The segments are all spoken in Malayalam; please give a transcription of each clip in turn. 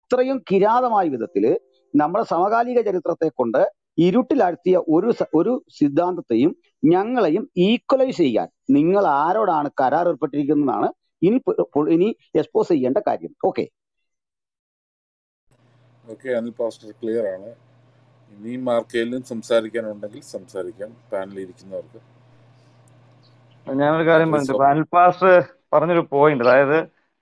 അത്രയും കിരാതമായ വിധത്തില് നമ്മുടെ സമകാലിക ചരിത്രത്തെ കൊണ്ട് ഇരുട്ടിലാഴ്ത്തിയ ഒരു സ- ഒരു സിദ്ധാന്തത്തെയും ഞങ്ങളെയും ഈക്വലൈസ് ചെയ്യാൻ നിങ്ങൾ ആരോടാണ് കരാർ ഏർപ്പെട്ടിരിക്കുന്നതാണ് ഇനി പ- പ- ഇനി എക്സ്പോസ് ചെയ്യേണ്ട കാര്യം okay okay Anil pastor clear ആണ് ഇനിയും ആർക്കെങ്കിലും സംസാരിക്കാനുണ്ടെങ്കിൽ സംസാരിക്കാം പാനലിൽ ഇരിക്കുന്നവർക്ക് ഞാനൊരു കാര്യം അറ്റ്ലീസ്റ്റ് പറഞ്ഞിട്ട് ഇപ്പൊ അനിൽ പാസ്റ്റർ പറഞ്ഞൊരു പോയിന്റ് അതായത്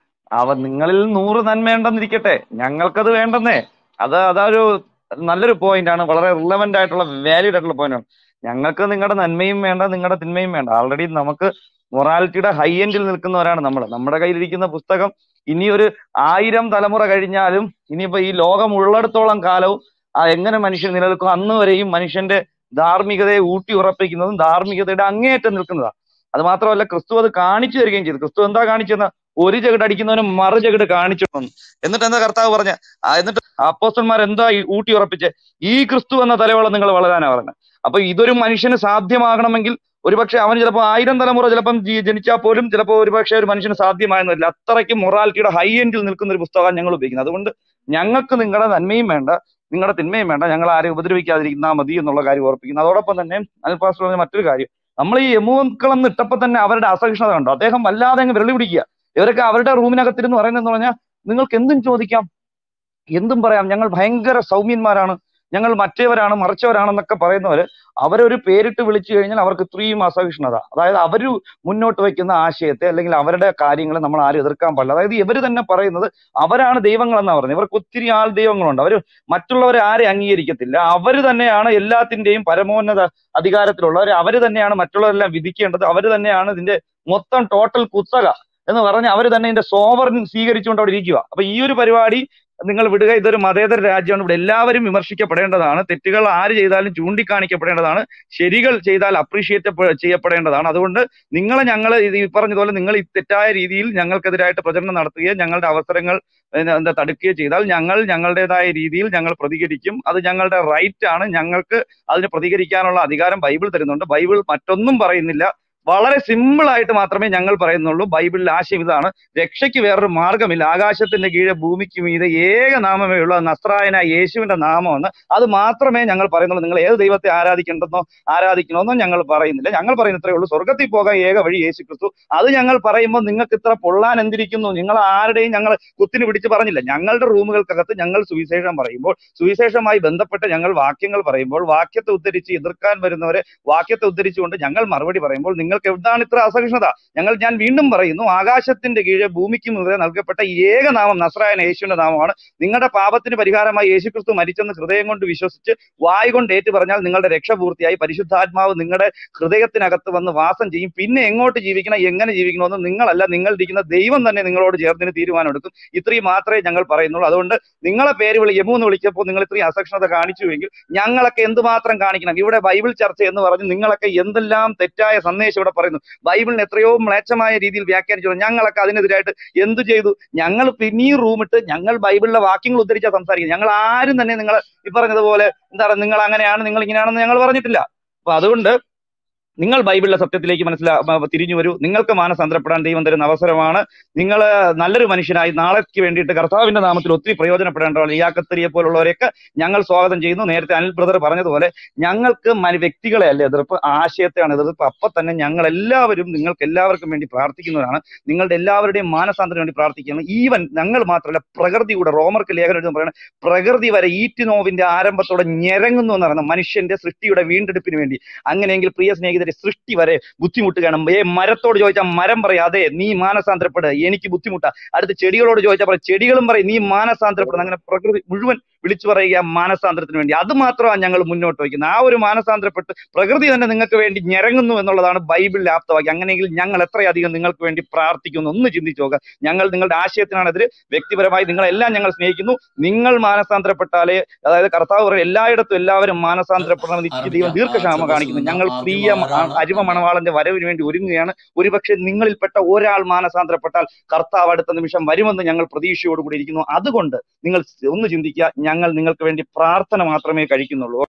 അവ നിങ്ങളിൽ നൂറ് നന്മയുണ്ടെന്നിരിക്കട്ടെ ഞങ്ങൾക്കത് വേണ്ടെന്നേ അത് അതൊരു നല്ലൊരു പോയിന്റ് ആണ് വളരെ റിലവന്റ് ആയിട്ടുള്ള വാലിഡ് ആയിട്ടുള്ള പോയിന്റ് ആണ് ഞങ്ങൾക്ക് നിങ്ങളുടെ നന്മയും വേണ്ട നിങ്ങളുടെ തിന്മയും വേണ്ട ആൾറെഡി നമുക്ക് മൊറാലിറ്റിയുടെ ഹൈ എൻഡിൽ നിൽക്കുന്നവരാണ് നമ്മൾ നമ്മുടെ കയ്യിലിരിക്കുന്ന പുസ്തകം ഇനി ഒരു ആയിരം തലമുറ കഴിഞ്ഞാലും ഇനിയിപ്പോ ഈ ലോകം ഉള്ളിടത്തോളം കാലവും ആ എങ്ങനെ മനുഷ്യൻ നിലനിൽക്കും അന്ന് വരെയും മനുഷ്യന്റെ ധാർമ്മികതയെ ഊട്ടി ഉറപ്പിക്കുന്നതും ധാർമ്മികതയുടെ അങ്ങേയറ്റം നിൽക്കുന്നതാണ് അത് മാത്രമല്ല ക്രിസ്തു അത് കാണിച്ചു തരികയും ചെയ്തു ക്രിസ്തു എന്താ കാണിച്ചെന്ന ഒരു ജഗട് അടിക്കുന്നവന് മറു ജഗട് കാണിച്ചു തന്നു എന്നിട്ട് എന്താ കർത്താവ് പറഞ്ഞ എന്നിട്ട് അപ്പോസ്റ്റന്മാർ എന്താ ഈ ഊട്ടി ഉറപ്പിച്ചെ ഈ ക്രിസ്തു എന്ന തലവളം നിങ്ങൾ വളരാനാ പറഞ്ഞത് അപ്പൊ ഇതൊരു മനുഷ്യന് സാധ്യമാകണമെങ്കിൽ ഒരുപക്ഷെ അവന് ചിലപ്പോൾ ആയിരം തലമുറ ചിലപ്പം ജീ- ജനിച്ചാൽ പോലും ചിലപ്പോൾ ഒരുപക്ഷെ ഒരു മനുഷ്യന് സാധ്യമായെന്ന് വരില്ല അത്രയ്ക്ക് മൊറാലിറ്റിയുടെ ഹൈ എൻഡിൽ നിൽക്കുന്ന ഒരു പുസ്തകമാണ് ഞങ്ങൾ ഉപയോഗിക്കുന്നത് അതുകൊണ്ട് ഞങ്ങൾക്ക് നിങ്ങളുടെ നന്മയും വേണ്ട നിങ്ങളുടെ തിന്മയും വേണ്ട ഞങ്ങൾ ആരെയും ഉപദ്രവിക്കാതിരിക്കുന്നാ മതി എന്നുള്ള കാര്യം ഓർപ്പിക്കുന്നു അതോടൊപ്പം തന്നെ അനിൽ പാസ്റ്റർ പറഞ്ഞ മറ്റൊരു കാര്യം നമ്മൾ ഈ എമുക്കളെന്ന് ഇട്ടപ്പോ തന്നെ അവരുടെ അസഹിഷ്ണുത കണ്ടോ അദ്ദേഹം വല്ലാതെ അങ്ങ് വിരളി പിടിക്കുക ഇവരൊക്കെ അവരുടെ റൂമിനകത്തിരുന്ന് പറയുന്നതെന്ന് പറഞ്ഞാൽ നിങ്ങൾക്ക് എന്തും ചോദിക്കാം എന്തും പറയാം ഞങ്ങൾ ഭയങ്കര സൗമ്യന്മാരാണ് ഞങ്ങൾ മറ്റേവരാണ് മറിച്ചവരാണെന്നൊക്കെ പറയുന്നവര് അവരൊരു പേരിട്ട് വിളിച്ചു കഴിഞ്ഞാൽ അവർക്ക് ഇത്രയും അസഹിഷ്ണുത അതായത് അവർ മുന്നോട്ട് വയ്ക്കുന്ന ആശയത്തെ അല്ലെങ്കിൽ അവരുടെ കാര്യങ്ങളെ നമ്മൾ ആരും എതിർക്കാൻ പാടില്ല അതായത് ഇവർ തന്നെ പറയുന്നത് അവരാണ് ദൈവങ്ങളെന്നാ പറയുന്നത് ഇവർക്ക് ഒത്തിരി ആൾ ദൈവങ്ങളുണ്ട് അവർ മറ്റുള്ളവരെ ആരെ അംഗീകരിക്കത്തില്ല അവർ തന്നെയാണ് എല്ലാത്തിന്റെയും പരമോന്നത അധികാരത്തിലുള്ളവർ അവർ തന്നെയാണ് മറ്റുള്ളവരെല്ലാം വിധിക്കേണ്ടത് അവർ തന്നെയാണ് ഇതിന്റെ മൊത്തം ടോട്ടൽ കുത്തക എന്ന് പറഞ്ഞ് അവർ തന്നെ ഇതിന്റെ സോവറിൻ സ്വീകരിച്ചുകൊണ്ട് അവിടെ ഇരിക്കുക അപ്പൊ ഈ ഒരു പരിപാടി നിങ്ങൾ വിടുക ഇതൊരു മതേതര രാജ്യമാണ് ഇവിടെ എല്ലാവരും വിമർശിക്കപ്പെടേണ്ടതാണ് തെറ്റുകൾ ആര് ചെയ്താലും ചൂണ്ടിക്കാണിക്കപ്പെടേണ്ടതാണ് ശരികൾ ചെയ്താൽ അപ്രീഷിയേറ്റ് ചെയ്യപ്പെടേണ്ടതാണ് അതുകൊണ്ട് നിങ്ങളെ ഞങ്ങൾ ഇത് ഈ പറഞ്ഞതുപോലെ നിങ്ങൾ ഈ തെറ്റായ രീതിയിൽ ഞങ്ങൾക്കെതിരായിട്ട് പ്രചരണം നടത്തുകയോ ഞങ്ങളുടെ അവസരങ്ങൾ പിന്നെ എന്താ തടുക്കുകയോ ചെയ്താൽ ഞങ്ങൾ ഞങ്ങളുടേതായ രീതിയിൽ ഞങ്ങൾ പ്രതികരിക്കും അത് ഞങ്ങളുടെ റൈറ്റ് ആണ് ഞങ്ങൾക്ക് അതിന് പ്രതികരിക്കാനുള്ള അധികാരം ബൈബിൾ തരുന്നുണ്ട് ബൈബിൾ മറ്റൊന്നും പറയുന്നില്ല വളരെ സിമ്പിൾ ആയിട്ട് മാത്രമേ ഞങ്ങൾ പറയുന്നുള്ളൂ ബൈബിളിൽ ആശയം ഇതാണ് രക്ഷയ്ക്ക് വേറൊരു മാർഗമില്ല ആകാശത്തിന്റെ കീഴെ ഭൂമിക്ക് മീതെ ഏക നാമമേ ഉള്ളൂ അത് നസ്രായന യേശുവിന്റെ നാമമെന്ന് അത് മാത്രമേ ഞങ്ങൾ പറയുന്നുള്ളൂ നിങ്ങൾ ഏത് ദൈവത്തെ ആരാധിക്കേണ്ടെന്നോ ആരാധിക്കണമെന്നോ ഞങ്ങൾ പറയുന്നില്ല ഞങ്ങൾ പറയുന്ന ഇത്രയേ ഉള്ളൂ സ്വർഗത്തിൽ പോകാൻ ഏക വഴി യേശു ക്രിസ്തു അത് ഞങ്ങൾ പറയുമ്പോൾ നിങ്ങൾക്ക് ഇത്ര പൊള്ളാൻ എന്തിരിക്കുന്നു നിങ്ങൾ ആരുടെയും ഞങ്ങൾ കുത്തിന് പിടിച്ച് പറഞ്ഞില്ല ഞങ്ങളുടെ റൂമുകൾക്കകത്ത് ഞങ്ങൾ സുവിശേഷം പറയുമ്പോൾ സുവിശേഷമായി ബന്ധപ്പെട്ട് ഞങ്ങൾ വാക്യങ്ങൾ പറയുമ്പോൾ വാക്യത്തെ ഉദ്ധരിച്ച് എതിർക്കാൻ വരുന്നവരെ വാക്യത്തെ ഉദ്ധരിച്ചുകൊണ്ട് ഞങ്ങൾ മറുപടി പറയുമ്പോൾ നിങ്ങൾക്ക് എന്താണ് ഇത്ര അസഹിഷ്ണുത ഞങ്ങൾ ഞാൻ വീണ്ടും പറയുന്നു ആകാശത്തിന്റെ കീഴെ ഭൂമിക്ക് മുതലേ നൽകപ്പെട്ട ഈ ഏക നാമം നസ്രായന യേശുവിന്റെ നാമമാണ് നിങ്ങളുടെ പാപത്തിന് പരിഹാരമായി യേശുക്രിസ്തു മരിച്ചെന്ന് ഹൃദയം കൊണ്ട് വിശ്വസിച്ച് വായ് കൊണ്ട് ഏറ്റു പറഞ്ഞാൽ നിങ്ങളുടെ രക്ഷ പൂർത്തിയായി പരിശുദ്ധാത്മാവ് നിങ്ങളുടെ ഹൃദയത്തിനകത്ത് വന്ന് വാസം ചെയ്യും പിന്നെ എങ്ങോട്ട് ജീവിക്കണം എങ്ങനെ ജീവിക്കണമെന്ന് നിങ്ങളല്ല നിങ്ങൾ ഇരിക്കുന്ന ദൈവം തന്നെ നിങ്ങളോട് ചേർന്നിന് തീരുമാനം എടുക്കും ഇത്രയും മാത്രമേ ഞങ്ങൾ പറയുന്നുള്ളൂ അതുകൊണ്ട് നിങ്ങളെ പേര് വിളി യമു എന്ന് വിളിച്ചപ്പോൾ നിങ്ങൾ ഇത്രയും അസഹിഷ്ണുത കാണിച്ചുവെങ്കിൽ ഞങ്ങളൊക്കെ എന്തുമാത്രം കാണിക്കണം ഇവിടെ ബൈബിൾ ചർച്ച എന്ന് പറഞ്ഞ് നിങ്ങളൊക്കെ എന്തെല്ലാം തെറ്റായ സന്ദേശം ഇവിടെ പറയുന്നു ബൈബിളിന് എത്രയോ മ്ലേച്ഛമായ രീതിയിൽ വ്യാഖ്യാനിച്ചു ഞങ്ങളൊക്കെ അതിനെതിരായിട്ട് എന്തു ചെയ്തു ഞങ്ങൾ പിന്നെയും റൂമിട്ട് ഞങ്ങൾ ബൈബിളിലെ വാക്യങ്ങൾ ഉദ്ധരിച്ചാൽ സംസാരിക്കുന്നത് ഞങ്ങൾ ആരും തന്നെ നിങ്ങൾ ഈ പറഞ്ഞതുപോലെ എന്താ പറയുക നിങ്ങൾ അങ്ങനെയാണ് നിങ്ങൾ ഇങ്ങനെയാണെന്ന് ഞങ്ങൾ പറഞ്ഞിട്ടില്ല അപ്പൊ അതുകൊണ്ട് നിങ്ങൾ ബൈബിളിലെ സത്യത്തിലേക്ക് മനസ്സിലാ മ- തിരിഞ്ഞു വരൂ നിങ്ങൾക്ക് മാനസാന്തരപ്പെടാൻ ദൈവം തരുന്ന അവസരമാണ് നിങ്ങൾ നല്ലൊരു മനുഷ്യനായി നാളേക്ക് വേണ്ടിയിട്ട് കർത്താവിന്റെ നാമത്തിൽ ഒത്തിരി പ്രയോജനപ്പെടേണ്ടതാണ് ഇയാക്കത്തരിയെ പോലുള്ളവരെയൊക്കെ ഞങ്ങൾ സ്വാഗതം ചെയ്യുന്നു നേരത്തെ അനിൽ ബ്രദർ പറഞ്ഞതുപോലെ ഞങ്ങൾക്ക് മന- വ്യക്തികളെ അല്ല എതിർപ്പ് ആശയത്തെയാണ് എതിർപ്പ് അപ്പൊ തന്നെ ഞങ്ങൾ എല്ലാവരും നിങ്ങൾക്ക് എല്ലാവർക്കും വേണ്ടി പ്രാർത്ഥിക്കുന്നവരാണ് നിങ്ങളുടെ എല്ലാവരുടെയും മാനസാന്തരം വേണ്ടി പ്രാർത്ഥിക്കുന്നു ഈവൻ ഞങ്ങൾ മാത്രമല്ല പ്രകൃതി കൂടെ റോമർക്ക് ലേഖനം എഴുതുമ്പോൾ പറയുന്നത് പ്രകൃതി വരെ ഈറ്റിനോവിന്റെ ആരംഭത്തോടെ ഞെരങ്ങുന്നു എന്ന് പറയുന്നത് മനുഷ്യന്റെ സൃഷ്ടിയുടെ വീണ്ടെടുപ്പിന് വേണ്ടി അങ്ങനെയെങ്കിൽ പ്രിയ സ്നേഹിതരെ സൃഷ്ടി വരെ ബുദ്ധിമുട്ടുകയാണ് ഏ മരത്തോട് ചോദിച്ചാൽ മരം പറയും അതെ നീ മാനസാന്തരപ്പെട് എനിക്ക് ബുദ്ധിമുട്ടാ അടുത്ത ചെടികളോട് ചോദിച്ചാൽ പറയും ചെടികളും പറയും നീ മാനസാന്തരപ്പെടും അങ്ങനെ പ്രകൃതി മുഴുവൻ വിളിച്ചു പറയുക മാനസാന്തരത്തിന് വേണ്ടി അത് മാത്രമാണ് ഞങ്ങൾ മുന്നോട്ട് വയ്ക്കുന്നത് ആ ഒരു മാനസാന്തരപ്പെട്ട് പ്രകൃതി തന്നെ നിങ്ങൾക്ക് വേണ്ടി ഞെരങ്ങുന്നു എന്നുള്ളതാണ് ബൈബിളിലെ ആപ്തവാക്യം അങ്ങനെയെങ്കിൽ ഞങ്ങൾ എത്രയധികം നിങ്ങൾക്ക് വേണ്ടി പ്രാർത്ഥിക്കുന്നു ഒന്ന് ചിന്തിച്ചു നോക്കുക ഞങ്ങൾ നിങ്ങളുടെ ആശയത്തിനാണെതിരെ വ്യക്തിപരമായി നിങ്ങളെല്ലാം ഞങ്ങൾ സ്നേഹിക്കുന്നു നിങ്ങൾ മാനസാന്തരപ്പെട്ടാലേ അതായത് കർത്താവ് പറയും എല്ലായിടത്തും എല്ലാവരും മാനസാന്തരപ്പെടണം നിത്യ ദൈവം ദീർഘക്ഷാമ കാണിക്കുന്നു ഞങ്ങൾ പ്രിയ മ- ആ അരിമ മണവാളന്റെ വരവിന് വേണ്ടി ഒരുങ്ങുകയാണ് ഒരുപക്ഷെ നിങ്ങളിൽപ്പെട്ട ഒരാൾ മാനസാന്തരപ്പെട്ടാൽ കർത്താവ് അടുത്ത നിമിഷം വരുമെന്ന് ഞങ്ങൾ പ്രതീക്ഷയോടുകൂടി ഇരിക്കുന്നു അതുകൊണ്ട് നിങ്ങൾ ഒന്ന് ചിന്തിക്കുക ഞങ്ങൾ നിങ്ങൾക്ക് വേണ്ടി പ്രാർത്ഥന മാത്രമേ കഴിക്കുന്നുള്ളൂ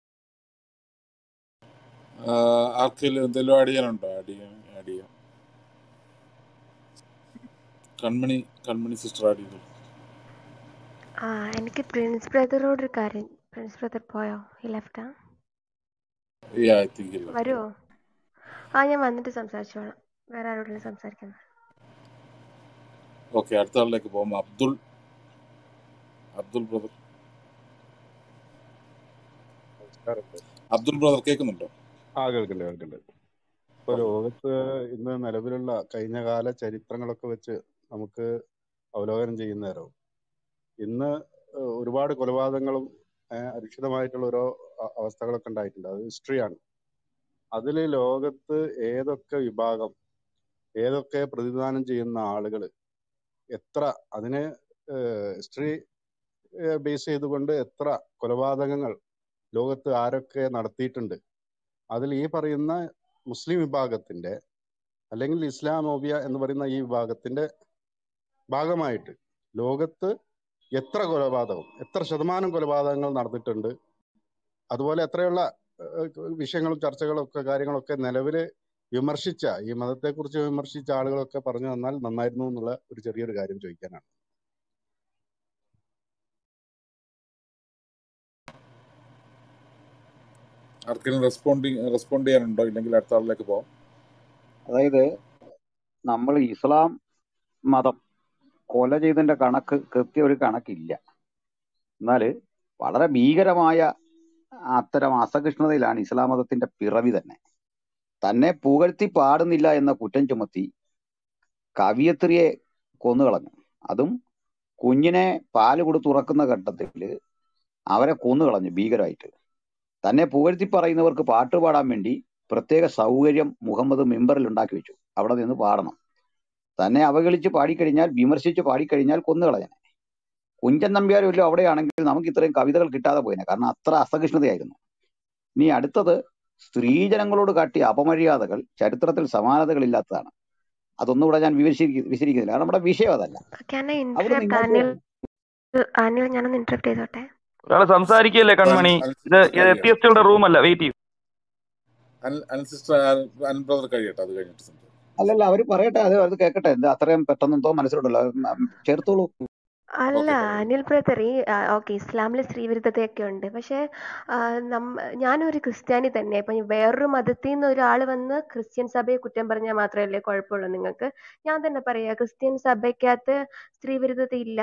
ആർക്കെങ്കിലും എന്തെങ്കിലും ആഡ് ചെയ്യാനുണ്ടോ ആഡ് ചെയ്യാൻ ആഡ് ചെയ്യാം കൺമണി കൺമണി സിസ്റ്റർ ആഡ് ചെയ്തു ആ എനിക്ക് പ്രിൻസ് ബ്രദറോട് ഒരു കാര്യം പ്രിൻസ് ബ്രദർ പോയോ ഈ ലെഫ്റ്റാ Yeah, I think he left. വരുമോ ആ ഞാൻ വന്നിട്ട് സംസാരിച്ചോളാം വേറെ ആരോടെങ്കിലും സംസാരിക്കുന്നത് ഓക്കെ അടുത്ത ആളിലേക്ക് പോകും അബ്ദുൾ അബ്ദുൾ ബ്രദർ നമസ്കാരം അബ്ദുൾ ബ്രദർ കേൾക്കുന്നുണ്ടോ ആ കേൾക്കണ്ട് കേൾക്കണ്ട് ഇപ്പൊ പറഞ്ഞു ലോകത്ത് ഇന്ന് നിലവിലുള്ള കഴിഞ്ഞ കാല ചരിത്രങ്ങളൊക്കെ വെച്ച് നമുക്ക് അവലോകനം ചെയ്യുന്ന നേരം ഇന്ന് ഏഹ് ഒരുപാട് കൊലപാതകങ്ങളും ഏഹ് അരക്ഷിതമായിട്ടുള്ള ഓരോ അ- അവസ്ഥകളൊക്കെ ഉണ്ടായിട്ടുണ്ട് അത് ഹിസ്റ്ററിയാണ് അതിൽ ലോകത്ത് ഏതൊക്കെ വിഭാഗം ഏതൊക്കെ പ്രതിദാനം ചെയ്യുന്ന ആളുകൾ എത്ര അതിന് ഹിസ്റ്ററി ബേസ് ചെയ്തുകൊണ്ട് എത്ര കൊലപാതകങ്ങൾ ലോകത്ത് ആരൊക്കെ നടത്തിയിട്ടുണ്ട് അതിൽ ഈ പറയുന്ന മുസ്ലിം വിഭാഗത്തിന്റെ അല്ലെങ്കിൽ ഇസ്ലാമോബിയ എന്ന് പറയുന്ന ഈ വിഭാഗത്തിന്റെ ഭാഗമായിട്ട് ലോകത്ത് എത്ര കൊലപാതകം എത്ര ശതമാനം കൊലപാതകങ്ങൾ നടന്നിട്ടുണ്ട് അതുപോലെ എത്രയുള്ള ഏഹ്, വിഷയങ്ങളും ചർച്ചകളും ഒക്കെ കാര്യങ്ങളൊക്കെ നിലവില് വിമർശിച്ച ഈ മതത്തെക്കുറിച്ച് വിമർശിച്ച ആളുകളൊക്കെ പറഞ്ഞു തന്നാൽ നന്നായിരുന്നു എന്നുള്ള ഒരു ചെറിയൊരു കാര്യം ചോദിക്കാനാണ് ആർക്കെങ്കിലും റെസ്പോണ്ടിങ് റെസ്പോണ്ട് ചെയ്യാനുണ്ടോ ഇല്ലെങ്കിൽ അടുത്ത ആളിലേക്ക് പോകാം അതായത് നമ്മൾ ഇസ്ലാം മതം കൊല ചെയ്തതിന്റെ കണക്ക് കൃത്യ ഒരു കണക്കില്ല എന്നാൽ വളരെ ഭീകരമായ അത്തരം അസഹിഷ്ണുതയിലാണ് ഇസ്ലാം മതത്തിന്റെ പിറവി തന്നെ തന്നെ പുകഴ്ത്തി പാടുന്നില്ല എന്ന കുറ്റം ചുമത്തി കവിയത്രിയെ കൊന്നുകളഞ്ഞു അതും കുഞ്ഞിനെ പാല് കൊടുത്തുറക്കുന്ന ഘട്ടത്തിൽ അവരെ കൊന്നുകളഞ്ഞു ഭീകരമായിട്ട് തന്നെ പുകഴ്ത്തി പറയുന്നവർക്ക് പാട്ട് പാടാൻ വേണ്ടി പ്രത്യേക സൗകര്യം മുഹമ്മദ് മെമ്പറിൽ ഉണ്ടാക്കി വെച്ചു അവിടെ നിന്ന് പാടണം തന്നെ അവഗണിച്ച് പാടിക്കഴിഞ്ഞാൽ വിമർശിച്ച് പാടിക്കഴിഞ്ഞാൽ കൊന്നുകളഞ്ഞനെ കുഞ്ചൻ നമ്പ്യാർ വല്ലതും അവിടെയാണെങ്കിൽ നമുക്ക് ഇത്രയും കവിതകൾ കിട്ടാതെ പോയിനെ കാരണം അത്ര അസഹിഷ്ണുതയായിരുന്നു ഇനി അടുത്തത് സ്ത്രീജനങ്ങളോട് കാട്ടിയ അപമര്യാദകൾ ചരിത്രത്തിൽ സമാനതകളില്ലാത്തതാണ് അതൊന്നും ഇവിടെ ഞാൻ വിവരിച്ചിരിക്ക വിശദീകരിക്കുന്നില്ല കാരണം നമ്മുടെ വിഷയം അതല്ല ക്യാൻ ഐ അവിടെ ഇന്ററപ്റ്റ് നിങ്ങൾക്ക് അനിൽ അനിൽ ഞാനൊന്ന് ഇന്ററപ്റ്റ് ചെയ്തോട്ടെ ഒരാൾ സംസാരിക്കുകയല്ലേ കൺമണി അനിൽ ഇത് സിസ്റ്റർ ഇത് കഴിയട്ടെ എത്തിയസ്റ്റുകളുടെ റൂം അല്ല വെയിറ്റ് ചെയ്യും അനിൽ അനിൽ സിസ്റ്റർ അനിൽ ബ്രദർ കഴിയട്ടെ അത് കഴിഞ്ഞിട്ട് സംസാരിക്കാം അല്ലല്ല അവർ പറയട്ടെ അത് അത് കേൾക്കട്ടെ എന്താ അത്രയും പെട്ടെന്നെന്തോ മനസ്സിലുണ്ടല്ലോ അത് ഉം ചേർത്തോളൂ അല്ല ഓക്കെ പറയൂ അനിൽ ബ്രദർ ഈ ഓക്കെ ഇസ്ലാമിൽ സ്ത്രീവിരുദ്ധതയൊക്കെ ഉണ്ട് പക്ഷെ ആ, നമ്മ ഞാനൊരു ക്രിസ്ത്യാനി തന്നെ ഇപ്പൊ വേറൊരു മതത്തിൽ നിന്ന് ഒരാൾ വന്ന് ക്രിസ്ത്യൻ സഭയെ കുറ്റം പറഞ്ഞാൽ മാത്രമല്ലേ കുഴപ്പമുള്ളൂ നിങ്ങൾക്ക് ഞാൻ തന്നെ പറയാ ക്രിസ്ത്യൻ സഭയ്ക്കകത്ത് സ്ത്രീവിരുദ്ധത ഇല്ല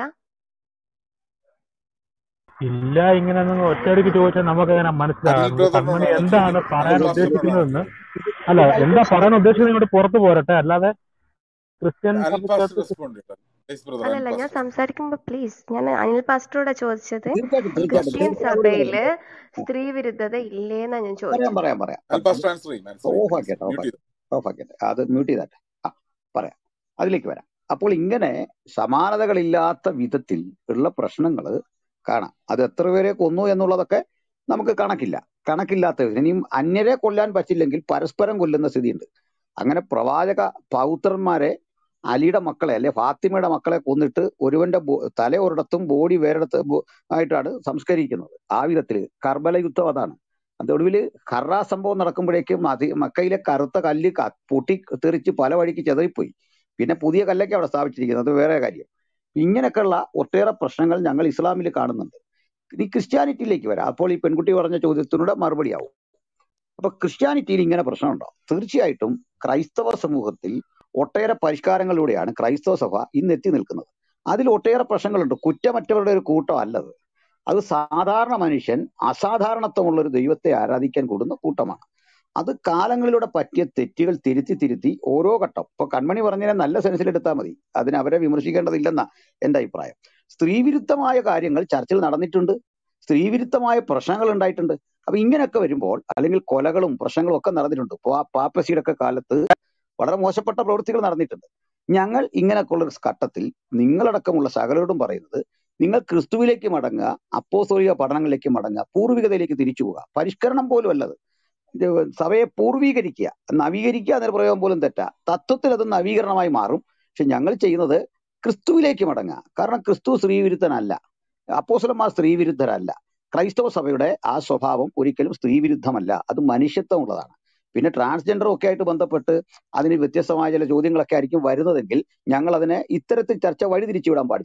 ഇല്ല ഇങ്ങനെ അങ്ങ് ഒറ്റയടിക്ക് ചോദിച്ചാൽ നമുക്ക് എങ്ങനെ അനിൽ മനസ്സിലാകും ബ്രദറിനോടാണ് കൺമണി അത് എന്താണ് ചോദിക്കുന്നത് പറയാൻ അനിൽ പാസ്റ്ററിനോടാണ് ഉദ്ദേശിക്കുന്നതെന്ന് അല്ല എന്താ പറയാൻ ഉദ്ദേശിക്കുന്നത് ഇങ്ങോട്ട് പുറത്തു പോരട്ടെ അല്ലാതെ ക്രിസ്ത്യൻ അനിൽ പാസ്റ്റർ സഭയ്ക്കകത്ത് റെസ്പോണ്ട് ചെയ്യട്ടെ വൈസ് ബ്രദർ അനിൽ അല്ലല്ല ഞാൻ പാസ്റ്റർ സംസാരിക്കുമ്പോ പ്ലീസ് ഞാൻ അനിൽ പാസ്റ്ററോടാ ചോദിച്ചത് തീർച്ചയായിട്ടും തീർച്ചയായിട്ടും ക്രിസ്ത്യൻ തീർച്ചയായിട്ടും മറുപടി സഭയില് പറയുന്നത് സ്ത്രീവിരുദ്ധത ഇല്ലേന്നാ ഞാൻ പറയാം ചോദിച്ചത് പറയാം പറയാം അനിൽ പാസ്റ്റർ ആൻസർ ചെയ്യും ആൻസർ ചെയ്യും ഓഫ് ആൻസർ ആക്കിയട്ടെ ഓഫ് മ്യൂട്ട് ചെയ്തു ആക്കിയട്ടെ ഓഫ് ആക്കിയട്ടെ അത് മ്യൂട്ട് ചെയ്തട്ടെ ആ പറയാം അതിലേക്ക് വരാം അപ്പോൾ ഇങ്ങനെ സമാനതകളില്ലാത്ത വിധത്തിൽ ഉള്ള പ്രശ്നങ്ങൾ കാണാം അത് എത്ര പേരെ കൊന്നു എന്നുള്ളതൊക്കെ നമുക്ക് കണക്കില്ല കണക്കില്ലാത്ത വിധം. ഇനിയും അന്യരെ കൊല്ലാൻ പറ്റില്ലെങ്കിൽ പരസ്പരം കൊല്ലുന്ന സ്ഥിതിയുണ്ട് അങ്ങനെ പ്രവാചക പൗത്രന്മാരെ അലിയുടെ മക്കളെ അല്ലെ ഫാത്തിമയുടെ മക്കളെ കൊന്നിട്ട് ഒരുവന്റെ ബോ- തല ഒരിടത്തും ബോഡി വേറിടത്ത് ബോ- ആയിട്ടാണ് സംസ്കരിക്കുന്നത് ആ വിധത്തിൽ കർബല യുദ്ധം അതാണ് അതൊടുവിൽ ഹറ സംഭവം നടക്കുമ്പോഴേക്കും അതി മക്കയിലെ കറുത്ത കല്ല് ക- പൊട്ടി തെറിച്ച് പല വഴിക്ക് ചെതറിപ്പോയി പിന്നെ പുതിയ കല്ലൊക്കെ അവിടെ സ്ഥാപിച്ചിരിക്കുന്നത് അത് വേറെ കാര്യം ഇങ്ങനെയൊക്കെയുള്ള ഒട്ടേറെ പ്രശ്നങ്ങൾ ഞങ്ങൾ ഇസ്ലാമിൽ കാണുന്നുണ്ട് ഇനി ക്രിസ്ത്യാനിറ്റിയിലേക്ക് വരാം അപ്പോൾ ഈ പെൺകുട്ടി പറഞ്ഞ ചോദ്യത്തിനൂടെ മറുപടിയാവും അപ്പൊ ക്രിസ്ത്യാനിറ്റിയിൽ ഇങ്ങനെ പ്രശ്നമുണ്ടോ തീർച്ചയായിട്ടും ക്രൈസ്തവ സമൂഹത്തിൽ ഒട്ടേറെ പരിഷ്കാരങ്ങളിലൂടെയാണ് ക്രൈസ്തവ സഭ ഇന്ന് എത്തി നിൽക്കുന്നത് അതിൽ ഒട്ടേറെ പ്രശ്നങ്ങളുണ്ട് കുറ്റമറ്റവരുടെ ഒരു കൂട്ടം അല്ലത് അത് സാധാരണ മനുഷ്യൻ അസാധാരണത്വമുള്ള ഒരു ദൈവത്തെ ആരാധിക്കാൻ കൂടുന്ന കൂട്ടമാണ് അത് കാലങ്ങളിലൂടെ പറ്റിയ തെറ്റുകൾ തിരുത്തി തിരുത്തി ഓരോ ഘട്ടം ഇപ്പൊ കൺമണി പറഞ്ഞതിനെ നല്ല സെൻസിലെടുത്താൽ മതി അതിന് അവരെ വിമർശിക്കേണ്ടതില്ലെന്ന എന്റെ അഭിപ്രായം സ്ത്രീവിരുദ്ധമായ കാര്യങ്ങൾ ചർച്ചിൽ നടന്നിട്ടുണ്ട് സ്ത്രീവിരുദ്ധമായ പ്രശ്നങ്ങൾ ഉണ്ടായിട്ടുണ്ട് അപ്പൊ ഇങ്ങനെയൊക്കെ വരുമ്പോൾ അല്ലെങ്കിൽ കൊലകളും പ്രശ്നങ്ങളും ഒക്കെ നടന്നിട്ടുണ്ട് ഇപ്പൊ ആ പാപ്പസിയുടെ ഒക്കെ കാലത്ത് വളരെ മോശപ്പെട്ട പ്രവൃത്തികൾ നടന്നിട്ടുണ്ട് ഞങ്ങൾ ഇങ്ങനെയൊക്കെയുള്ള ഒരു ഘട്ടത്തിൽ നിങ്ങളടക്കമുള്ള സകലരോടും പറയുന്നത് നിങ്ങൾ ക്രിസ്തുവിലേക്ക് മടങ്ങുക അപ്പോസ്തോലിക പഠനങ്ങളിലേക്ക് മടങ്ങുക പൂർവികതയിലേക്ക് തിരിച്ചു പോവുക പരിഷ്കരണം പോലും അല്ലത് ഇത് സഭയെ പൂർവീകരിക്കുക നവീകരിക്കുക എന്നൊരു പ്രയോഗം പോലും തെറ്റാ തത്വത്തിൽ അത് നവീകരണമായി മാറും പക്ഷെ ഞങ്ങൾ ചെയ്യുന്നത് ക്രിസ്തുവിലേക്ക് മടങ്ങുക കാരണം ക്രിസ്തു സ്ത്രീവിരുദ്ധനല്ല അപ്പോസ്തലന്മാർ സ്ത്രീവിരുദ്ധരല്ല ക്രൈസ്തവ സഭയുടെ ആ സ്വഭാവം ഒരിക്കലും സ്ത്രീവിരുദ്ധമല്ല അത് മനുഷ്യത്വമുള്ളതാണ് പിന്നെ ട്രാൻസ്ജെൻഡറും ഒക്കെ ആയിട്ട് ബന്ധപ്പെട്ട് അതിന് വ്യത്യസ്തമായ ചില ചോദ്യങ്ങളൊക്കെ ആയിരിക്കും വരുന്നതെങ്കിൽ ഞങ്ങൾ അതിനെ ഇത്തരത്തിൽ ചർച്ച വഴിതിരിച്ചു വിടാൻ പാടില്ല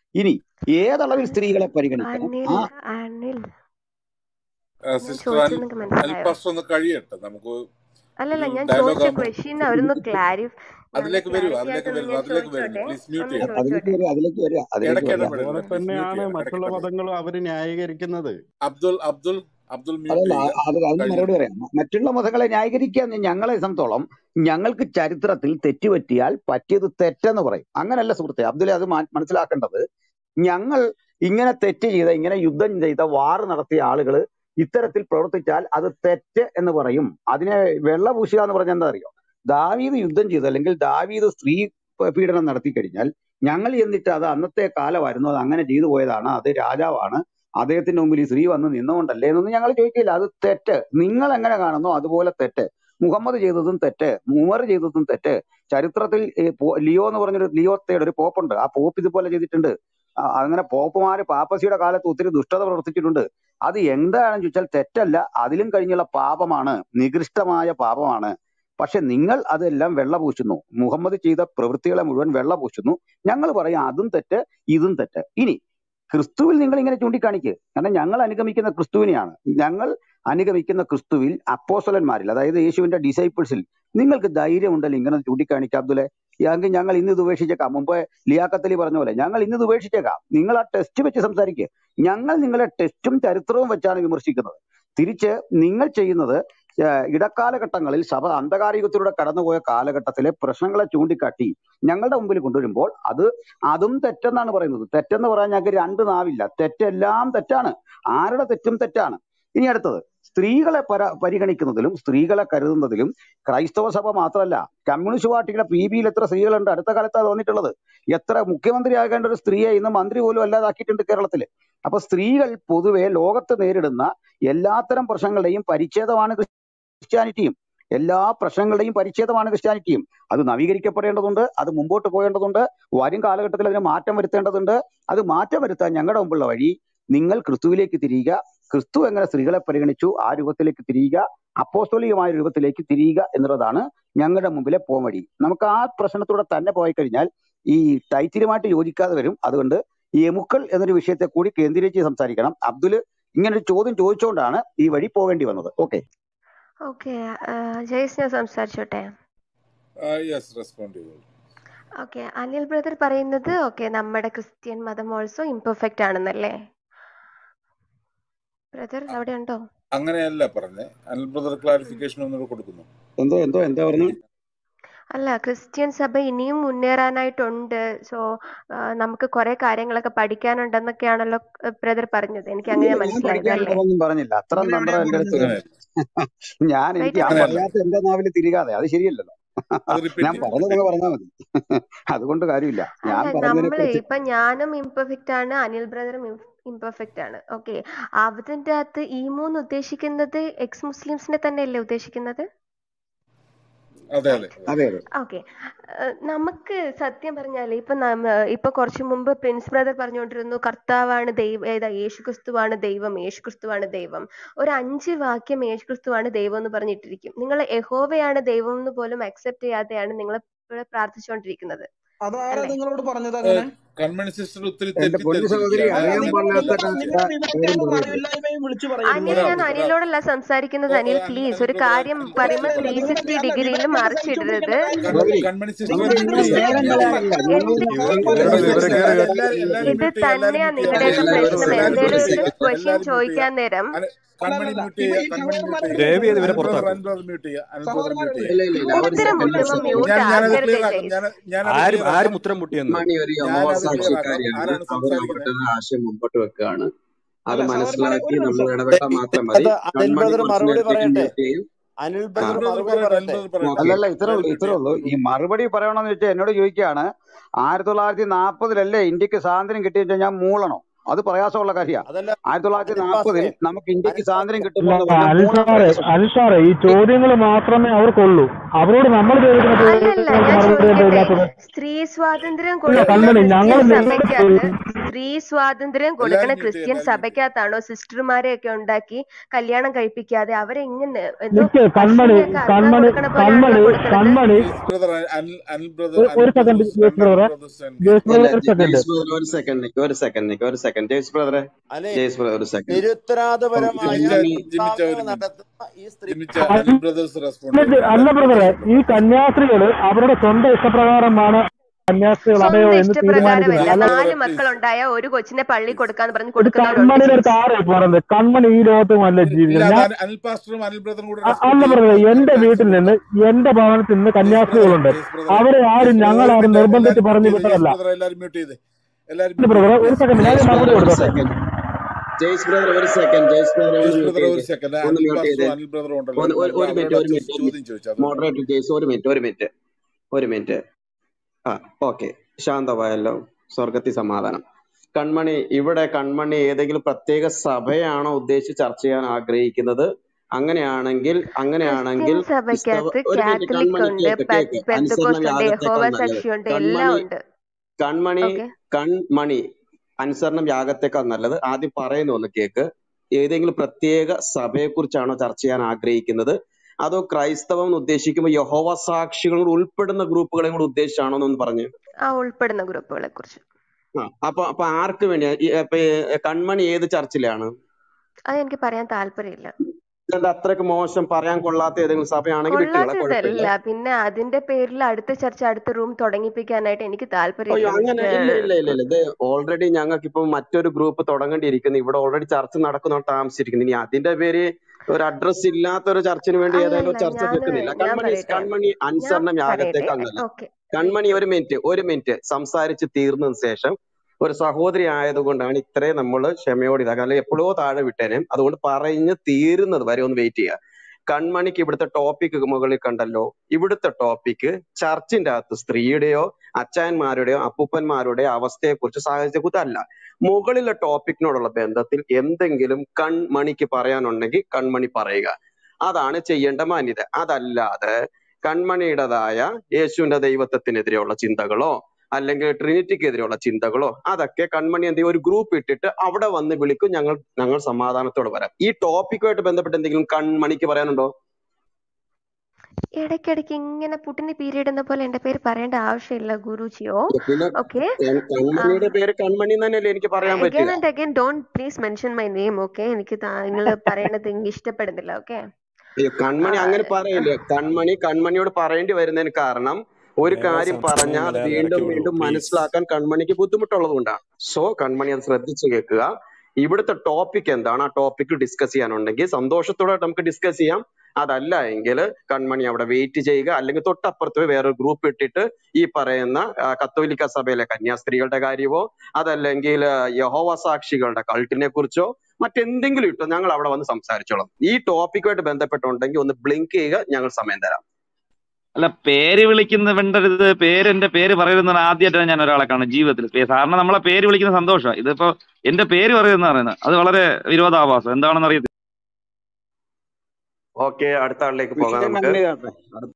ഇനി ഏതളവിൽ സ്ത്രീകളെ പരിഗണിക്കണം അനിൽ ആ അനിൽ ആ, ഞാൻ സിസ്റ്റർ അൽ ചോദിച്ചത് നിങ്ങൾക്ക് മനസ്സിലായോ അൽപാസ്റ്റർ ഒന്ന് കഴിയട്ടെ നമുക്ക് അല്ലല്ല ഒരു ഞാൻ ഡയലോഗ് ചോദിച്ച ആകുമ്പോൾ ക്വസ്റ്റ്യൻ അവരൊന്ന് ക്ലാരിഫ് ഞാനൊന്ന് അതിലേക്ക് വരൂ ക്ലാരിറ്റി അതിലേക്ക് ആയിട്ടൊന്ന് വരുന്നു ഞാൻ അതിലേക്ക് വരുന്നു ചോദിച്ചോട്ടെ പ്ലീസ് മ്യൂട്ട് ഒന്ന് ചെയ്യണം അതിലേക്ക് ചോദിച്ചോട്ടെ വരിക അതിലേക്ക് വരിക അതിലേക്ക് ഇടയ്ക്ക് വരിക ഇടപെടരുത് അതുപോലെ പ്ലീസ് മ്യൂട്ട് തന്നെയാണ് ചെയ്യണം ഇടയ്ക്ക് മറ്റുള്ള ഇടപെടരുത് മതങ്ങളും അവര് ന്യായീകരിക്കുന്നത് അബ്ദുൾ അബ്ദുൾ അബ്ദുൾ മ്യൂട്ട് അതല്ല ചെയ്യുക അത് അതിന് കഴിഞ്ഞു മറുപടി പറയാം മറ്റുള്ള മതങ്ങളെ ന്യായീകരിക്കാൻ ഞങ്ങളെ സംബന്ധിച്ചോളം ഞങ്ങൾക്ക് ചരിത്രത്തിൽ തെറ്റുപറ്റിയാൽ പറ്റിയത് തെറ്റെന്ന് പറയും അങ്ങനല്ല സുഹൃത്തെ അബ്ദുലെ അത് മാ- മനസ്സിലാക്കേണ്ടത് ഞങ്ങൾ ഇങ്ങനെ തെറ്റ് ചെയ്ത ഇങ്ങനെ യുദ്ധം ചെയ്ത വാർ നടത്തിയ ആളുകൾ ഇത്തരത്തിൽ പ്രവർത്തിച്ചാൽ അത് തെറ്റ് എന്ന് പറയും അതിനെ വെള്ള പൂശുക എന്ന് പറഞ്ഞാൽ എന്താ അറിയോ ദാവീദ് യുദ്ധം ചെയ്തു അല്ലെങ്കിൽ ദാവീദ് സ്ത്രീ പ- പീഡനം നടത്തി കഴിഞ്ഞാൽ ഞങ്ങൾ എന്നിട്ട് അത് അന്നത്തെ കാലമായിരുന്നു അത് അങ്ങനെ ചെയ്തു പോയതാണ് അത് രാജാവാണ് അദ്ദേഹത്തിന്റെ മുമ്പിൽ ഈ സ്ത്രീ വന്ന് നിന്നുകൊണ്ടല്ലേ എന്നൊന്നും ഞങ്ങൾ ചോദിക്കില്ല അത് തെറ്റ് നിങ്ങൾ എങ്ങനെ കാണുന്നോ അതുപോലെ തെറ്റ് മുഹമ്മദ് ചെയ്തതും തെറ്റ് ഉമർ ചെയ്തതും തെറ്റ് ചരിത്രത്തിൽ ഈ പോ- ലിയോ എന്ന് പറഞ്ഞൊരു ലിയോത്തയുടെ ഒരു പോപ്പുണ്ട് ആ പോപ്പ് ഇതുപോലെ ചെയ്തിട്ടുണ്ട് ആ, അങ്ങനെ പോപ്പുമാര് പാപ്പസിയുടെ കാലത്ത് ഒത്തിരി ദുഷ്ടത പ്രവർത്തിച്ചിട്ടുണ്ട് അത് എന്താണെന്ന് ചോദിച്ചാൽ തെറ്റല്ല അതിലും കഴിഞ്ഞുള്ള പാപമാണ് നികൃഷ്ടമായ പാപമാണ് പക്ഷെ നിങ്ങൾ അതെല്ലാം വെള്ള പൂശുന്നു മുഹമ്മദ് ചെയ്ത പ്രവൃത്തികളെ മുഴുവൻ വെള്ള പൂശുന്നു ഞങ്ങൾ പറയും അതും തെറ്റ് ഇതും തെറ്റ് ഇനി ക്രിസ്തുവിൽ നിങ്ങൾ ഇങ്ങനെ ചൂണ്ടിക്കാണിക്കുക കാരണം ഞങ്ങൾ അനുഗമിക്കുന്ന ക്രിസ്തുവിനെയാണ് ഞങ്ങൾ അനുഗമിക്കുന്ന ക്രിസ്തുവിൽ അപ്പോസ്തലന്മാരിൽ അതായത് യേശുവിന്റെ ഡിസൈപ്പിൾസിൽ നിങ്ങൾക്ക് ധൈര്യമുണ്ടല്ലോ ഇങ്ങനെ ചൂണ്ടിക്കാണിക്കാം അബ്ദുലെ എങ്കിൽ ഞങ്ങൾ ഇന്ന് ഇത് ഉപേക്ഷിച്ചേക്കാം മുമ്പ് ലിയാക്കത്തലി പറഞ്ഞ പോലെ ഞങ്ങൾ ഇന്ന് ഇത് ഉപേക്ഷിച്ചേക്കാം നിങ്ങൾ ആ ടെസ്റ്റ് വെച്ച് സംസാരിക്കുക ഞങ്ങൾ നിങ്ങളെ ടെസ്റ്റും ചരിത്രവും വെച്ചാണ് വിമർശിക്കുന്നത് തിരിച്ച് നിങ്ങൾ ചെയ്യുന്നത് ഏഹ് ഇടക്കാലഘട്ടങ്ങളിൽ സഭ അന്ധകാരയുഗത്തിലൂടെ കടന്നുപോയ കാലഘട്ടത്തിലെ പ്രശ്നങ്ങളെ ചൂണ്ടിക്കാട്ടി ഞങ്ങളുടെ മുമ്പിൽ കൊണ്ടുവരുമ്പോൾ അത് അതും തെറ്റെന്നാണ് പറയുന്നത് തെറ്റെന്ന് പറയാൻ ഞങ്ങൾക്ക് രണ്ട് നാവില്ല തെറ്റെല്ലാം തെറ്റാണ് ആരുടെ തെറ്റും തെറ്റാണ് ഇനി അടുത്തത് സ്ത്രീകളെ പര പരിഗണിക്കുന്നതിലും സ്ത്രീകളെ കരുതുന്നതിലും ക്രൈസ്തവ സഭ മാത്രമല്ല കമ്മ്യൂണിസ്റ്റ് പാർട്ടിയുടെ പി ബിയിൽ എത്ര സ്ത്രീകളുണ്ട് അടുത്ത കാലത്താണ് തോന്നിയിട്ടുള്ളത് എത്ര മുഖ്യമന്ത്രി ആകേണ്ട ഒരു സ്ത്രീയെ ഇന്ന് മന്ത്രി പോലും അല്ലാതാക്കിയിട്ടുണ്ട് കേരളത്തിൽ അപ്പൊ സ്ത്രീകൾ പൊതുവെ ലോകത്ത് നേരിടുന്ന എല്ലാത്തരം പ്രശ്നങ്ങളുടെയും പരിച്ഛേദമാണ് ക്രിസ്ത്യാനിറ്റിയും എല്ലാ പ്രശ്നങ്ങളുടെയും പരിച്ഛേദമാണ് ക്രിസ്ത്യാനിറ്റിയും അത് നവീകരിക്കപ്പെടേണ്ടതുണ്ട് അത് മുമ്പോട്ട് പോകേണ്ടതുണ്ട് വരും കാലഘട്ടത്തിൽ അതിന് മാറ്റം വരുത്തേണ്ടതുണ്ട് അത് മാറ്റം വരുത്താൻ ഞങ്ങളുടെ മുമ്പുള്ള വഴി നിങ്ങൾ ക്രിസ്തുവിലേക്ക് തിരിയുക ക്രിസ്തു എങ്ങനെ സ്ത്രീകളെ പരിഗണിച്ചു ആ രൂപത്തിലേക്ക് തിരിയുക അപ്പോസ്തോലികമായ രൂപത്തിലേക്ക് തിരിയുക എന്നുള്ളതാണ് ഞങ്ങളുടെ മുമ്പിലെ പോംവഴി നമുക്ക് ആ പ്രശ്നത്തിലൂടെ തന്നെ പോയി കഴിഞ്ഞാൽ ഈ ടൈറ്റിലുമായിട്ട് യോജിക്കാതെ വരും അതുകൊണ്ട് ഈ എമുക്കൾ എന്നൊരു വിഷയത്തെ കൂടി കേന്ദ്രീകരിച്ച് സംസാരിക്കണം അബ്ദുല് ഇങ്ങനെ ഒരു ചോദ്യം ചോദിച്ചുകൊണ്ടാണ് ഈ വഴി പോകേണ്ടി വന്നത് ഓക്കെ ഓക്കെ ജയ്സ് ഞാൻ സംസാരിച്ചോട്ടെ യെസ് റെസ്പോണ്ട് ചെയ്തോളൂ ഓക്കെ അനിൽ ബ്രദർ പറയുന്നത് ഓക്കെ നമ്മുടെ ക്രിസ്ത്യൻ മതം ഓൾസോ ഇംപെർഫെക്റ്റ് ആണെന്നല്ലേ ബ്രദർ അവിടെ ഉണ്ടോ അങ്ങനെയല്ല പറഞ്ഞേ അനിൽ ബ്രദർ ക്ലാരിഫിക്കേഷൻ ഒന്നുകൂടെ കൊടുക്കുന്നു എന്തോ എന്തോ എന്താ പറഞ്ഞു അല്ല ക്രിസ്ത്യൻ സഭ ഇനിയും മുന്നേറാനായിട്ടുണ്ട് സോ നമുക്ക് കുറെ കാര്യങ്ങളൊക്കെ പഠിക്കാനുണ്ടെന്നൊക്കെയാണല്ലോ ബ്രദർ പറഞ്ഞത് എനിക്ക് അങ്ങനെ ഇല്ല ഞാൻ മനസ്സിലായത് അല്ലേ പഠിക്കാനുള്ളതൊന്നും പറഞ്ഞില്ല അത്ര അങ്ങനെ തന്ത്രം എന്റെ അടുത്ത് അങ്ങനെയല്ല ഞാൻ എനിക്ക് ആ റൈറ്റ് അങ്ങനെയല്ല പറയാത്ത എന്റെ നാവിൽ തിരികാതെ അത് ശരിയല്ലല്ലോ അത് റിപ്പീറ്റ് ഞാൻ ചെയ്യും പറഞ്ഞത് അങ്ങ് പറഞ്ഞാൽ മതി അതുകൊണ്ട് കാര്യമില്ല ഞാൻ അല്ല പറഞ്ഞതിനെ നമ്മള് കുറിച്ച് ഇപ്പൊ ഞാനും ഇംപെർഫെക്റ്റ് ആണ് അനിൽ ബ്രദറും ഇംപെർഫെക്റ്റ് ആണ് ഓക്കെ അതിന്റെ അകത്ത് ഈ മൂന്ന് ഉദ്ദേശിക്കുന്നത് എക്സ് മുസ്ലിംസിനെ തന്നെയല്ലേ ഉദ്ദേശിക്കുന്നത് അതെ അതെ റൈറ്റ് അതെ അതെ ഓക്കെ നമുക്ക് സത്യം പറഞ്ഞാൽ ഇപ്പൊ നമ്മ ഇപ്പൊ കുറച്ചു മുമ്പ് പ്രിൻസ് ബ്രദർ പറഞ്ഞുകൊണ്ടിരുന്നു കർത്താവാണ് ദൈവം ഏതാ യേശു ക്രിസ്തുവാണ് ദൈവം യേശു ക്രിസ്തുവാണ് ദൈവം ഒരു അഞ്ച് വാക്യം യേശു ക്രിസ്തുവാണ് ദൈവം എന്ന് പറഞ്ഞിട്ടിരിക്കും നിങ്ങൾ യഹോവയാണ് ദൈവം എന്ന് പോലും അക്സെപ്റ്റ് ചെയ്യാതെയാണ് നിങ്ങൾ ഇവിടെ പ്രാർത്ഥിച്ചുകൊണ്ടിരിക്കുന്നത് അതാരാ അല്ലേ നിങ്ങളോട് പറഞ്ഞത് അങ്ങനെ കൺമണി സിസ്റ്റർ ഒത്തിരി എന്റെ പൊന്നു സഹോദരി തെറ്റിദ്ധരിച്ചിരിക്കുകയാണ് അറിയാൻ നിങ്ങളുടെ പാടില്ലാത്ത നിങ്ങളുടെ കാര്യം നിങ്ങളുടെ പറയരുത് അറിവില്ലായ്മയും വിളിച്ചു അനിൽ പറയരുത് ഒരാൾ ഞാൻ ഒരാൾ അനിലോടല്ല സംസാരിക്കുന്നത് ഓ, അനിൽ അനിൽ പ്ലീസ് അനിൽ ഒരു ബ്രദർ കാര്യം അനിൽ പറയുമ്പോൾ അല്ലല്ല ബ്രദർ നിങ്ങളുടെ ത്രീ സിക്സ്റ്റി അല്ല ഡിഗ്രിയിൽ നിങ്ങളുടെ മറിച്ചിടരുത് സംസാരിച്ചുകൊണ്ടിരിക്കേണ്ട കാര്യമില്ല സഹോദരി കൺമണി സിസ്റ്റർ നിങ്ങൾ സഹോദരി മ്യൂട്ട് നിങ്ങൾ നിങ്ങൾ ചെയ്യുക നേരം ഞാൻ നിങ്ങൾ കളയാനില്ല എന്ത് ഞങ്ങൾ ഇവ- സഹോദരന്മാരെ ഇവരുടെ നിങ്ങൾ എല്ലാരും നിങ്ങൾ മ്യൂട്ട് ചെയ്യുക നിങ്ങൾ എല്ലാരും മ്യൂട്ട് ചെയ്യുക നിങ്ങൾ എല്ലാരും നിങ്ങൾ മ്യൂട്ട് ചെയ്യുക സഹോദരന്മാരെ എല്ലാരും മ്യൂട്ട് ചെയ്യുക നിങ്ങൾ Anil brother Anil brother mute ചെയ്യുക അനിൽ ബ്രദർ മ്യൂട്ട് ചെയ്യുക സഹോദരന്മാരെ ഞാൻ ഞാനത് സഹോദരന്മാരെ ക്ലിയർ ആക്കാം ഞാൻ ആരും ഞാനത് ആരും ക്ലിയർ മുത്രം ആക്കാം മുട്ടിയെന്ന് ഞാൻ മണി ഒരു ഞാനത് ക്ലിയർ ആക്കാം യമോസാക്ഷിക്കാരിയാണ് ആരാണ് അവർ സംസാരിക്കുന്നത് അവരുടെ ആശയം മുമ്പോട്ട് വെക്കുകയാണ് അത് അല്ല സഹോദരന്മാരെ മനസ്സിലാക്കി ഒരു നമ്മൾ നിമിഷം ഇടപെട്ടാൽ മാത്രം മതി ഇതിനകത്ത് അനിൽ കൺമണി ബ്രദർ കുറച്ചു മറുപടി നേരത്തേക്ക് പറയട്ടെ മ്യൂട്ട് ചെയ്യും അനിൽ ആ ബ്രദർ അനിൽ ബ്രദർ മറുപടി പറയട്ടെ അനിൽ പറയട്ടെ ബ്രദർ പറയട്ടെ ഓക്കെ അല്ലല്ല ഇത്രേ ഞാൻ ഉള്ളൂ മ്യൂട്ട് ഇത്രേ ചെയ്യാം ഉള്ളൂ ഈ മറുപടി പറയണമെന്ന് വെച്ചാൽ എന്നോട് ചോദിക്കുകയാണ് ആയിരത്തി തൊള്ളായിരത്തി നാൽപ്പതിലല്ലേ ഇന്ത്യക്ക് സ്വാതന്ത്ര്യം കിട്ടിയിട്ട് ഞാൻ മൂളണോ അത് പ്രയാസമുള്ള കാര്യമാണ് അതല്ല ആയിരത്തി തൊള്ളായിരത്തി അനിൽ നാൽപ്പതിൽ പാസ്റ്ററെ നമുക്ക് ഇന്ത്യക്ക് അനിൽ സ്വാതന്ത്ര്യം പാസ്റ്ററെ കിട്ടുമ്പോൾ അല്ല എന്ന് പറഞ്ഞാൽ അനിൽ മൂന്നാം സാറേ പ്രയാസം അനിൽ സാറേ ഈ ചോദ്യങ്ങൾ മാത്രമേ അവർക്കുള്ളൂ അവരോട് നമ്മൾ ചോദിക്കുന്ന അല്ലല്ല ചോദ്യങ്ങൾക്ക് ഞാൻ മറുപടി എന്താ ചോദിക്കട്ടെ ഇല്ലാത്തത് സ്ത്രീ സ്വാതന്ത്ര്യം ഇല്ല കൊടുക്കുന്ന കൺമണി ഞങ്ങൾ ക്രിസ്ത്യൻ നിങ്ങളോട് സഭയ്ക്കകത്ത് സ്ത്രീ സ്വാതന്ത്ര്യം കൊടുക്കണ എല്ലാരും മ്യൂട്ട് ക്രിസ്ത്യൻ എല്ലാരും മ്യൂട്ട് സഭയ്ക്കകത്താണോ സിസ്റ്റർമാരെ ഒക്കെ ഉണ്ടാക്കി കല്യാണം കഴിപ്പിക്കാതെ അവരെ എങ്ങനെ എന്തോ നിക്ക് കൺമണി പശുവിനെയൊക്കെ അറുക്കാൻ കൺമണി കൊടുക്കണ പോലെയാണല്ലോ കൺമണി കൊടുക്കണത് കൺമണി ജെയ്സ് ബ്രദർ അനിൽ അനിൽ ബ്രദർ ഒരു അനിൽ ഒരു സെക്കൻഡ് ബ്രദേഴ്സ് ജേസ് രണ്ട് അനിൽ ബ്രദറെ brothers and Jais guys brother അല്ല ഒരു സെക്കൻഡ് ജെയ്സ് ബ്രദർ ഒരു സെക്കൻഡ് ഒരു സെക്കൻഡ് ഒരു സെക്കൻഡ് ജെയ്സ് ബ്രദറെ അല്ലെ ജെയ്സ് ബ്രദർ ഒരു സെക്കൻഡ് അപ്പം നിരുത്തരവാദപരമായ ജിമിച്ച കൺമണി ജിമിച്ച പ്രസ്താവനകൾ ഒരു മിനിറ്റ് നടത്തുന്ന ഈ സ്ത്രീ ജിമിച്ച അനിൽ ബ്രദേഴ്സ് റെസ്പോണ്ട് എന്നിട്ട് ചെയ്യട്ടെ അല്ല അനിൽ ബ്രദറെ ബ്രദേഴ്സ് ഈ കന്യാസ്ത്രീകള് അവരുടെ സ്വന്തം ഇഷ്ടപ്രകാരമാണ് കന്യാസ്ത്രീകൾ അതെയോ സ്വന്തം എന്ന് ഇഷ്ടപ്രകാരമല്ല തീരുമാനിക്കുന്നത് അല്ല ജെയ്സ് നാല് ബ്രദർ പ്ലീസ് മക്കളുണ്ടായ ഒരു കൊച്ചിനെ പള്ളി കൊടുക്കാന്ന് പറഞ്ഞ് ഇത് കൊടുക്കുന്നവരുണ്ട് കൺമണിയുടെ അടുത്ത് ജെയിംസ് ആരാ പറയുന്നത് കൺമണി ഈ ലോകത്തുമല്ല ഇല്ല ജീവിക്കുന്നത് ഞാൻ അത് അനിൽ പാസ്റ്ററും അനിൽ ബ്രദറും കൂടെ അ- റെസ്പോണ്ട് അല്ല ചെയ്യും ബ്രദറെ അനിൽ എന്റെ ബ്രദർ വീട്ടിൽ ആൻസർ നിന്ന് എന്റെ ഭവനത്തിൽ നിന്ന് ജെയ്സ് ബ്രദറെ കന്യാസ്ത്രീകളുണ്ട് ജെയ്സ് ബ്രദറെ അവരെ ആരും ജെയ്സ് ബ്രദർ ഞങ്ങൾ ഒരു ആരും മിനിറ്റ് നിർബന്ധിച്ച് എല്ലാരും പറഞ്ഞു മ്യൂട്ട് ചെയ്ത് ജെയ്സ് വിട്ടതല്ല ബ്രദർ എല്ലാരും മ്യൂട്ട് ചെയ്ത് എല്ലാരും ഇല്ല മ്യൂട്ട് ബ്രദറെ ചെയ്ത് ഒരു പ്ലീസ് സെക്കൻഡ് ഞാൻ ജെയ്സ് മറുപടി ബ്രദർ ഒരു കൊടുത്തോട്ടെ സെക്കൻഡ് ജെയ്സ് ബ്രദർ ഒരു സെക്കൻഡ് ജെയ്സ് ബ്രദർ ഒന്ന് ജെയ്സ് മ്യൂട്ട് ബ്രദർ ഒരു ചെയ്ത് സെക്കൻഡ് ഒന്ന് അനിൽ മ്യൂട്ട് ചെയ്ത് പാസ്റ്ററും അനിൽ ബ്രദറും ഉണ്ടല്ലോ ഒന്ന് ഒരു ഒരു മിനിറ്റ് ഒരു അവരോട് മിനിറ്റ് ആ ഒരു മിനിറ്റ് ഒരു ചോദ്യം മിനിറ്റ് ചോദിച്ചു അതുകൊണ്ട് മോഡറേറ്റർ ജെയ്സ് ഒരു മിനിറ്റ് ഒരു മിനിറ്റ് ഒരു മിനിറ്റ് ആ ഓക്കെ ശാന്തമായല്ലോ സ്വർഗത്തിൽ സമാധാനം കൺമണി ഇവിടെ കൺമണി ഏതെങ്കിലും പ്രത്യേക സഭയാണോ ഉദ്ദേശിച്ച് ചർച്ച ചെയ്യാൻ ആഗ്രഹിക്കുന്നത് അങ്ങനെയാണെങ്കിൽ അങ്ങനെയാണെങ്കിൽ ക്രിസ്ത്യൻ ക്രിസ്തവ സഭയ്ക്കകത്ത് ഒരു മിനിറ്റ് കാത്തലിക് കൺമണി ഉണ്ട് കേക്ക് കേക്ക് അനുസരണം പെന്തക്കോസ്റ്റ് ഉണ്ട് യഹോവ യാഗത്തേക്കാൾ നല്ലത് സാക്ഷിയുണ്ട് എല്ലാം കൺമണി ഉണ്ട് കൺമണി ഓക്കെ കൺമണി അനുസരണം യാഗത്തേക്കാൾ നല്ലത് ആദ്യം പറയുന്നു ഒന്ന് കേക്ക് ഏതെങ്കിലും പ്രത്യേക സഭയെക്കുറിച്ചാണോ ചർച്ച ചെയ്യാൻ ആഗ്രഹിക്കുന്നത് അതോ ക്രൈസ്തവം എന്ന് ഉദ്ദേശിക്കുമ്പോൾ യഹോവ സാക്ഷികൾ ഉൾപ്പെടുന്ന ഗ്രൂപ്പുകളെ കൂടെ ഉദ്ദേശിച്ചാണോ എന്നൊന്ന് പറഞ്ഞു ആ ഉൾപ്പെടുന്ന ഗ്രൂപ്പുകളെ കുറിച്ച് ആ അപ്പൊ അപ്പൊ ആർക്ക് വേണ്ടിയാ ഈ അപ്പൊ ഈ കൺമണി ഏത് ചർച്ചിലാണ് അത് എനിക്ക് പറയാൻ താല്പര്യമില്ല ഇതെന്താ അത്രയ്ക്ക് മോശം പറയാൻ കൊള്ളാത്ത ഏതെങ്കിലും സഭയാണെങ്കിൽ വിട്ടുകള കുഴപ്പമില്ല കൊള്ളാത്തതല്ല പിന്നെ അതിന്റെ പേരിൽ അടുത്ത ചർച്ച അടുത്ത റൂം തുടങ്ങിപ്പിക്കാനായിട്ട് എനിക്ക് അയ്യോ താല്പര്യമില്ല അങ്ങനെ മിസ്റ്റർ ഇല്ല ഇല്ല ഇല്ല ഇല്ല ഇത് ഓൾറെഡി ഞങ്ങൾക്ക് ഇപ്പൊ മറ്റൊരു ഗ്രൂപ്പ് തുടങ്ങേണ്ടിയിരിക്കുന്നു ഇവിടെ ഓൾറെഡി ചർച്ച നടക്കുന്ന താമസിച്ചിരിക്കുന്നു ഇനി അതിന്റെ പേര് ഒരു അഡ്രസ് ഇല്ലാത്ത ഒരു ചർച്ചിന് വേണ്ടി ഏതായാലും ഒരു അല്ലല്ല ചർച്ച ഞാന് വെക്കുന്നില്ല ഞാൻ കൺമണി പറയട്ടെ കൺമണി ഞാൻ അനുസരണം പറയട്ടെ യാഗത്തേക്കാൾ നല്ലത് ഓക്കെ കൺമണി ഒരു മിനിറ്റ് ഒരു മിനിറ്റ് സംസാരിച്ച് തീർന്നതിന് ശേഷം ഒരു സഹോദരി ആയതുകൊണ്ടാണ് ഇത്രയും നമ്മൾ ക്ഷമയോടെ ഇതാക്കുക അല്ലെങ്കിൽ എപ്പോഴോ താഴെ വിട്ടേനെ അതുകൊണ്ട് പറഞ്ഞ് തീരുന്നത് വരെ ഒന്ന് വെയിറ്റ് ചെയ്യുക കൺമണിക്ക് ഇവിടുത്തെ ടോപ്പിക് മുകളിൽ കണ്ടല്ലോ ഇവിടുത്തെ ടോപ്പിക് ചർച്ചിന്റെ അകത്ത് സ്ത്രീയുടെയോ അച്ചായന്മാരുടെയോ അപ്പൂപ്പന്മാരുടെയോ അവസ്ഥയെക്കുറിച്ച് സാഹചര്യത്തെക്കുറിച്ച് അല്ല മുകളിലെ ടോപ്പിക്കിനോടുള്ള ബന്ധത്തിൽ എന്തെങ്കിലും കൺമണിക്ക് പറയാനുണ്ടെങ്കിൽ കൺമണി പറയുക അതാണ് ചെയ്യേണ്ട മാന്യത അതല്ലാതെ കൺമണിയുടേതായ യേശുവിന്റെ ദൈവത്വത്തിനെതിരെയുള്ള ചിന്തകളോ അല്ലെങ്കിൽ ട്രിനിറ്റിക്കെതിരെയുള്ള ചിന്തകളോ അതൊക്കെ കൺമണി എന്ത് ചെയ്യും ഒരു ഗ്രൂപ്പ് ഇട്ടിട്ട് അവിടെ വന്ന് വിളിക്കും ഞങ്ങൾ ഞങ്ങൾ സമാധാനത്തോടെ വരാം ഈ ടോപ്പിക്കുമായിട്ട് ബന്ധപ്പെട്ട് എന്തെങ്കിലും കൺമണിക്ക് പറയാനുണ്ടോ ഇടയ്ക്കിടയ്ക്ക് ഇങ്ങനെ പുട്ടിന് പീരീഡ് എന്ന പോലെ എന്റെ പേര് പറയേണ്ട ആവശ്യമില്ല ഗുരുജിയോ പിന്നെ ഓക്കെ കൺ- കൺമണിയുടെ പേര് കൺമണി എന്ന് തന്നെയല്ലേ എനിക്ക് പറയാൻ അഗൈൻ പറ്റുക and again don't please mention my name okay എനിക്ക് നിങ്ങൾ പറയണത് എനിക്ക് ഇഷ്ടപ്പെടുന്നില്ല ഓക്കെ അയ്യോ കൺമണി അങ്ങനെ പറയില്ലേ കൺമണി കൺമണിയോട് പറയേണ്ടി വരുന്നതിന് കാരണം ഒരു ദയവായി കാര്യം പറഞ്ഞാൽ അത് സംസാരിക്കുന്നവരെ അത് വീണ്ടും ഇറക്കി വിടൂ വീണ്ടും പ്ലീസ് മനസ്സിലാക്കാൻ കൺമണിക്ക് ബുദ്ധിമുട്ടുള്ളത് കൊണ്ടാണ് സോ കൺമണി അത് ശ്രദ്ധിച്ചു കേൾക്കുക ഇവിടുത്തെ ടോപ്പിക് എന്താണ് ആ ടോപ്പിക് ഡിസ്കസ് ചെയ്യാനുണ്ടെങ്കിൽ സന്തോഷത്തോടെ നമുക്ക് ഡിസ്കസ് ചെയ്യാം അതല്ല എങ്കിൽ കൺമണി അവിടെ വെയിറ്റ് ചെയ്യുക അല്ലെങ്കിൽ തൊട്ടപ്പുറത്ത് പോയി വേറൊരു ഗ്രൂപ്പ് ഇട്ടിട്ട് ഈ പറയുന്ന ആ, കത്തോലിക്ക സഭയിലെ കന്യാസ്ത്രീകളുടെ കാര്യമോ അതല്ലെങ്കിൽ ആ, യഹോവ സാക്ഷികളുടെ കൾട്ടിനെ കുറിച്ചോ മറ്റെന്തെങ്കിലും ഇട്ടോ ഞങ്ങൾ അവിടെ വന്ന് സംസാരിച്ചോളാം ഈ ടോപ്പിക്കുമായിട്ട് ബന്ധപ്പെട്ടുണ്ടെങ്കിൽ ഒന്ന് ബ്ലിങ്ക് ചെയ്യുക ഞങ്ങൾ സമയം തരാം അല്ല പേര് വിളിക്കുന്ന വേണ്ടരുത് പേര് എന്റെ പേര് പറയുന്നത് ആദ്യമായിട്ടാണ് ഞാൻ ഒരാളെ കാണുന്നത് ജീവിതത്തിൽ പേ- സാറിന് നമ്മളെ പേര് വിളിക്കുന്ന സന്തോഷം ഇതിപ്പോ എന്റെ പേര് പറയുന്ന പറയുന്നത് അത് വളരെ വിരോധാഭാസം എന്താണെന്ന് അറിയത്തില്ല ഓക്കെ അടുത്ത ആളിലേക്ക് പോകാം വിഷയം നമുക്ക് കണ്ടിന്യൂ ചെയ്യട്ടെ അടുത്ത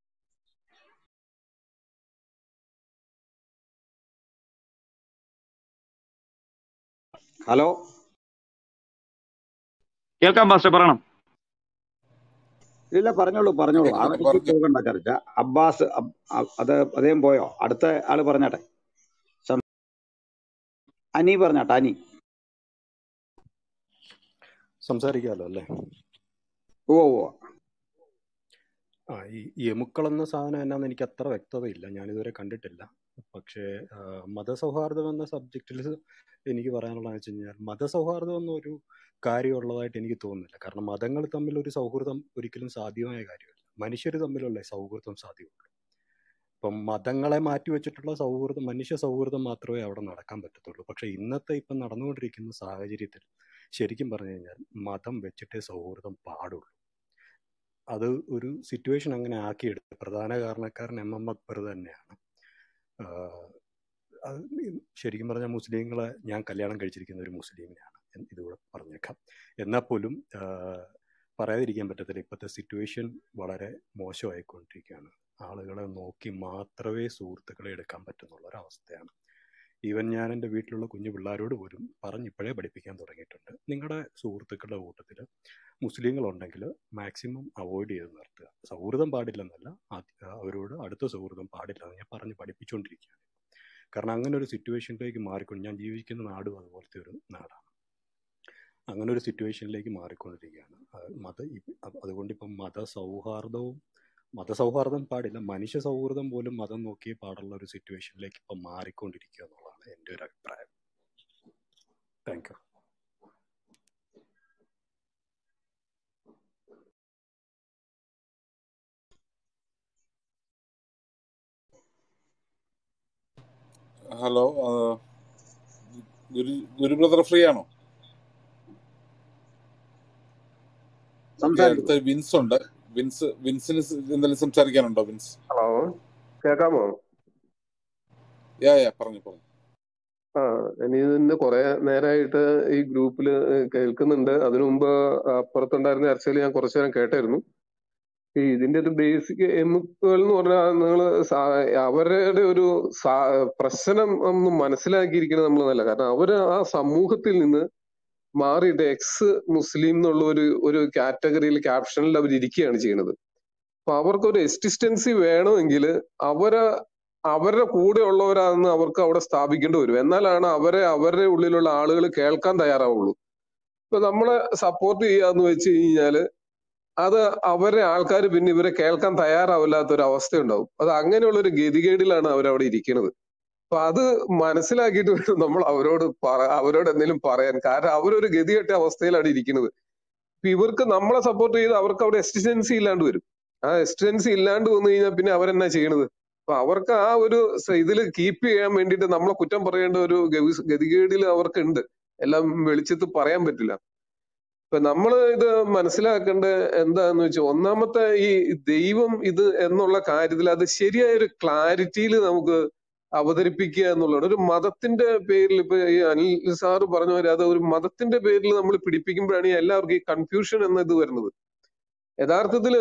ഹലോ കേൾക്കാം പാസ്റ്റർ പറയണം ഇല്ല പറഞ്ഞോളൂ പറഞ്ഞോളൂ ആ കേൾക്കുന്നു വഴിക്ക് പറഞ്ഞു പോകണ്ട ചർച്ച അബ്ബാസ് അബ്- അ- അത് അദ്ദേഹം പോയോ അടുത്ത ആള് പറഞ്ഞാട്ടെ സം- അനി പറഞ്ഞാട്ടെ അനി സംസാരിക്കാമല്ലോ അല്ലേ ഓ ഓ ആ ഈ എമുക്കൾ എന്ന സാധനം എന്നാന്ന് എനിക്ക് അത്ര വ്യക്തതയില്ല ഞാനിതുവരെ കണ്ടിട്ടില്ല പക്ഷേ ആ, മതസൗഹാർദ്ദം എന്ന സബ്ജക്റ്റിൽ എനിക്ക് പറയാനുള്ളതെന്ന് വെച്ച് കഴിഞ്ഞാൽ മതസൗഹാർദ്ദം എന്നൊരു കാര്യമുള്ളതായിട്ട് എനിക്ക് തോന്നുന്നില്ല കാരണം മതങ്ങൾ തമ്മിൽ ഒരു സൗഹൃദം ഒരിക്കലും സാധ്യമായ കാര്യമല്ല മനുഷ്യർ തമ്മിലുള്ള സൗഹൃദം സാധ്യമുള്ളൂ ഇപ്പം മതങ്ങളെ മാറ്റി വെച്ചിട്ടുള്ള സൗഹൃദം മനുഷ്യ സൗഹൃദം മാത്രമേ അവിടെ നടക്കാൻ പറ്റത്തുള്ളൂ പക്ഷേ ഇന്നത്തെ ഇപ്പം നടന്നുകൊണ്ടിരിക്കുന്ന സാഹചര്യത്തിൽ ശരിക്കും പറഞ്ഞു കഴിഞ്ഞാൽ മതം വെച്ചിട്ടേ സൗഹൃദം പാടുള്ളൂ അത് ഒരു സിറ്റുവേഷൻ അങ്ങനെ ആക്കിയെടുത്ത് പ്രധാന കാരണക്കാരൻ എം എം അക്ബർ തന്നെയാണ് ആഹ് അത് ശരിക്കും പറഞ്ഞാൽ മുസ്ലിങ്ങളെ ഞാൻ കല്യാണം കഴിച്ചിരിക്കുന്ന ഒരു മുസ്ലിമിനാണ് എന്ന് ഇതുകൂടെ പറഞ്ഞേക്കാം എന്നാൽ പോലും ആഹ് പറയാതിരിക്കാൻ പറ്റത്തില്ല ഇപ്പോഴത്തെ സിറ്റുവേഷൻ വളരെ മോശമായിക്കൊണ്ടിരിക്കുകയാണ് ആളുകളെ നോക്കി മാത്രമേ സുഹൃത്തുക്കളെ എടുക്കാൻ പറ്റുന്നുള്ള ഒരവസ്ഥയാണ് ഈവൻ ഞാൻ എൻ്റെ വീട്ടിലുള്ള കുഞ്ഞു പിള്ളേരോട് പോലും പറഞ്ഞ് ഇപ്പോഴേ പഠിപ്പിക്കാൻ തുടങ്ങിയിട്ടുണ്ട് നിങ്ങളുടെ സുഹൃത്തുക്കളുടെ കൂട്ടത്തിൽ മുസ്ലിങ്ങളുണ്ടെങ്കിൽ മാക്സിമം അവോയ്ഡ് ചെയ്ത് നിർത്തുക സൗഹൃദം പാടില്ലെന്നല്ല അത് അവരോട് അടുത്ത സൗഹൃദം പാടില്ലെന്ന് ഞാൻ പറഞ്ഞ് പഠിപ്പിച്ചുകൊണ്ടിരിക്കുകയാണ് കാരണം അങ്ങനെ ഒരു സിറ്റുവേഷനിലേക്ക് മാറിക്കൊണ്ട് ഞാൻ ജീവിക്കുന്ന നാടും അതുപോലത്തെ ഒരു നാടാണ് അങ്ങനെ ഒരു സിറ്റുവേഷനിലേക്ക് മാറിക്കൊണ്ടിരിക്കുകയാണ് അത് മത ഇ- അത് അതുകൊണ്ട് ഇപ്പം മതസൗഹാർദ്ദവും മതസൗഹാർദ്ദം പാടില്ല മനുഷ്യ സൗഹൃദം പോലും മതം നോക്കിയേ പാടുള്ള ഒരു സിറ്റുവേഷനിലേക്ക് ഇപ്പം മാറിക്കൊണ്ടിരിക്കുക എന്നുള്ളതാണ് എൻ്റെ ഒരു അഭിപ്രായം താങ്ക് യു ഹലോ ആ, ഗുരു ഗുരു ബ്രദർ ഫ്രീ ആണോ ഓക്കെ സംസാരിച്ചു അടുത്ത വിൻസ് ഉണ്ട് വിൻസ് വിൻസിന് സ് എന്തെങ്കിലും സംസാരിക്കാനുണ്ടോ വിൻസ് ഹലോ കേൾക്കാമോ യാ യാ പറഞ്ഞു പറഞ്ഞു ആ ഇനി ഇതിന്റെ കുറെ നേരമായിട്ട് ഈ ഗ്രൂപ്പിൽ കേൾക്കുന്നുണ്ട് അതിനു മുമ്പ് അപ്പുറത്തുണ്ടായിരുന്ന ചർച്ചയിൽ ഞാൻ കുറച്ചു നേരം കേട്ടായിരുന്നു ഈ ഇതിന്റെ ഒരു ബേസിക് എമുക്കുകൾ എന്ന് പറഞ്ഞാൽ നിങ്ങൾ അവരുടെ ഒരു സാ- പ്രശ്നം ഒന്ന് മനസ്സിലാക്കിയിരിക്കുന്നത് നമ്മൾ നല്ല കാരണം അവര് ആ സമൂഹത്തിൽ നിന്ന് മാറിയിട്ട് എക്സ് മുസ്ലിം എന്നുള്ള ഒരു ഒരു കാറ്റഗറിയിൽ ക്യാപ്ഷനിൽ അവർ ഇരിക്കുകയാണ് ചെയ്യുന്നത് അപ്പൊ അവർക്ക് ഒരു എക്സിസ്റ്റൻസി വേണമെങ്കിൽ അവരെ അവരുടെ കൂടെ ഉള്ളവരാണെന്ന് അവർക്ക് അവിടെ സ്ഥാപിക്കേണ്ടി വരും എന്നാലാണ് അവരെ അവരുടെ ഉള്ളിലുള്ള ആളുകൾ കേൾക്കാൻ തയ്യാറാവുള്ളൂ ഇപ്പൊ നമ്മളെ സപ്പോർട്ട് ചെയ്യാന്ന് വെച്ച് കഴിഞ്ഞാല് അത് അവരെ ആൾക്കാർ പിന്നെ ഇവരെ കേൾക്കാൻ തയ്യാറാവില്ലാത്ത ഒരു അവസ്ഥ ഉണ്ടാവും അത് അങ്ങനെയുള്ള ഒരു ഗതികേടിലാണ് അവരവിടെ ഇരിക്കുന്നത് അപ്പൊ അത് മനസ്സിലാക്കിയിട്ട് വേണം നമ്മൾ അവരോട് പറ അവരോട് എന്തെങ്കിലും പറയാൻ കാരണം അവരൊരു ഗതികെട്ട അവസ്ഥയിലാണ് ഇരിക്കുന്നത് ഇപ്പൊ ഇവർക്ക് നമ്മളെ സപ്പോർട്ട് ചെയ്ത് അവർക്ക് അവിടെ എക്സ്റ്റിസ്റ്റൻസി ഇല്ലാണ്ട് വരും ആ എക്സ്റ്റിസ്റ്റൻസി ഇല്ലാണ്ട് വന്നു കഴിഞ്ഞാൽ പിന്നെ അവരെന്നാ ചെയ്യണത് അപ്പൊ അവർക്ക് ആ ഒരു സ- ഇതില് കീപ്പ് ചെയ്യാൻ വേണ്ടിയിട്ട് നമ്മളെ കുറ്റം പറയേണ്ട ഒരു ഗവി- ഗതികേടിൽ അവർക്ക് ഉണ്ട് എല്ലാം വെളിച്ചത്ത് പറയാൻ പറ്റില്ല ഇപ്പൊ നമ്മള് ഇത് മനസ്സിലാക്കേണ്ട എന്താന്ന് വെച്ചാൽ ഒന്നാമത്തെ ഈ ദൈവം ഇത് എന്നുള്ള കാര്യത്തിൽ അത് ശരിയായ ഒരു ക്ലാരിറ്റിയിൽ നമുക്ക് അവതരിപ്പിക്കുക എന്നുള്ളതാണ് ഒരു മതത്തിന്റെ പേരിൽ ഇപ്പൊ ഈ അനിൽ സാറ് പറഞ്ഞ പോലെ അത് ഒരു മതത്തിന്റെ പേരിൽ നമ്മൾ പിടിപ്പിക്കുമ്പോഴാണ് ഈ എല്ലാവർക്കും ഈ കൺഫ്യൂഷൻ എന്ന ഇത് വരുന്നത് യഥാർത്ഥത്തില്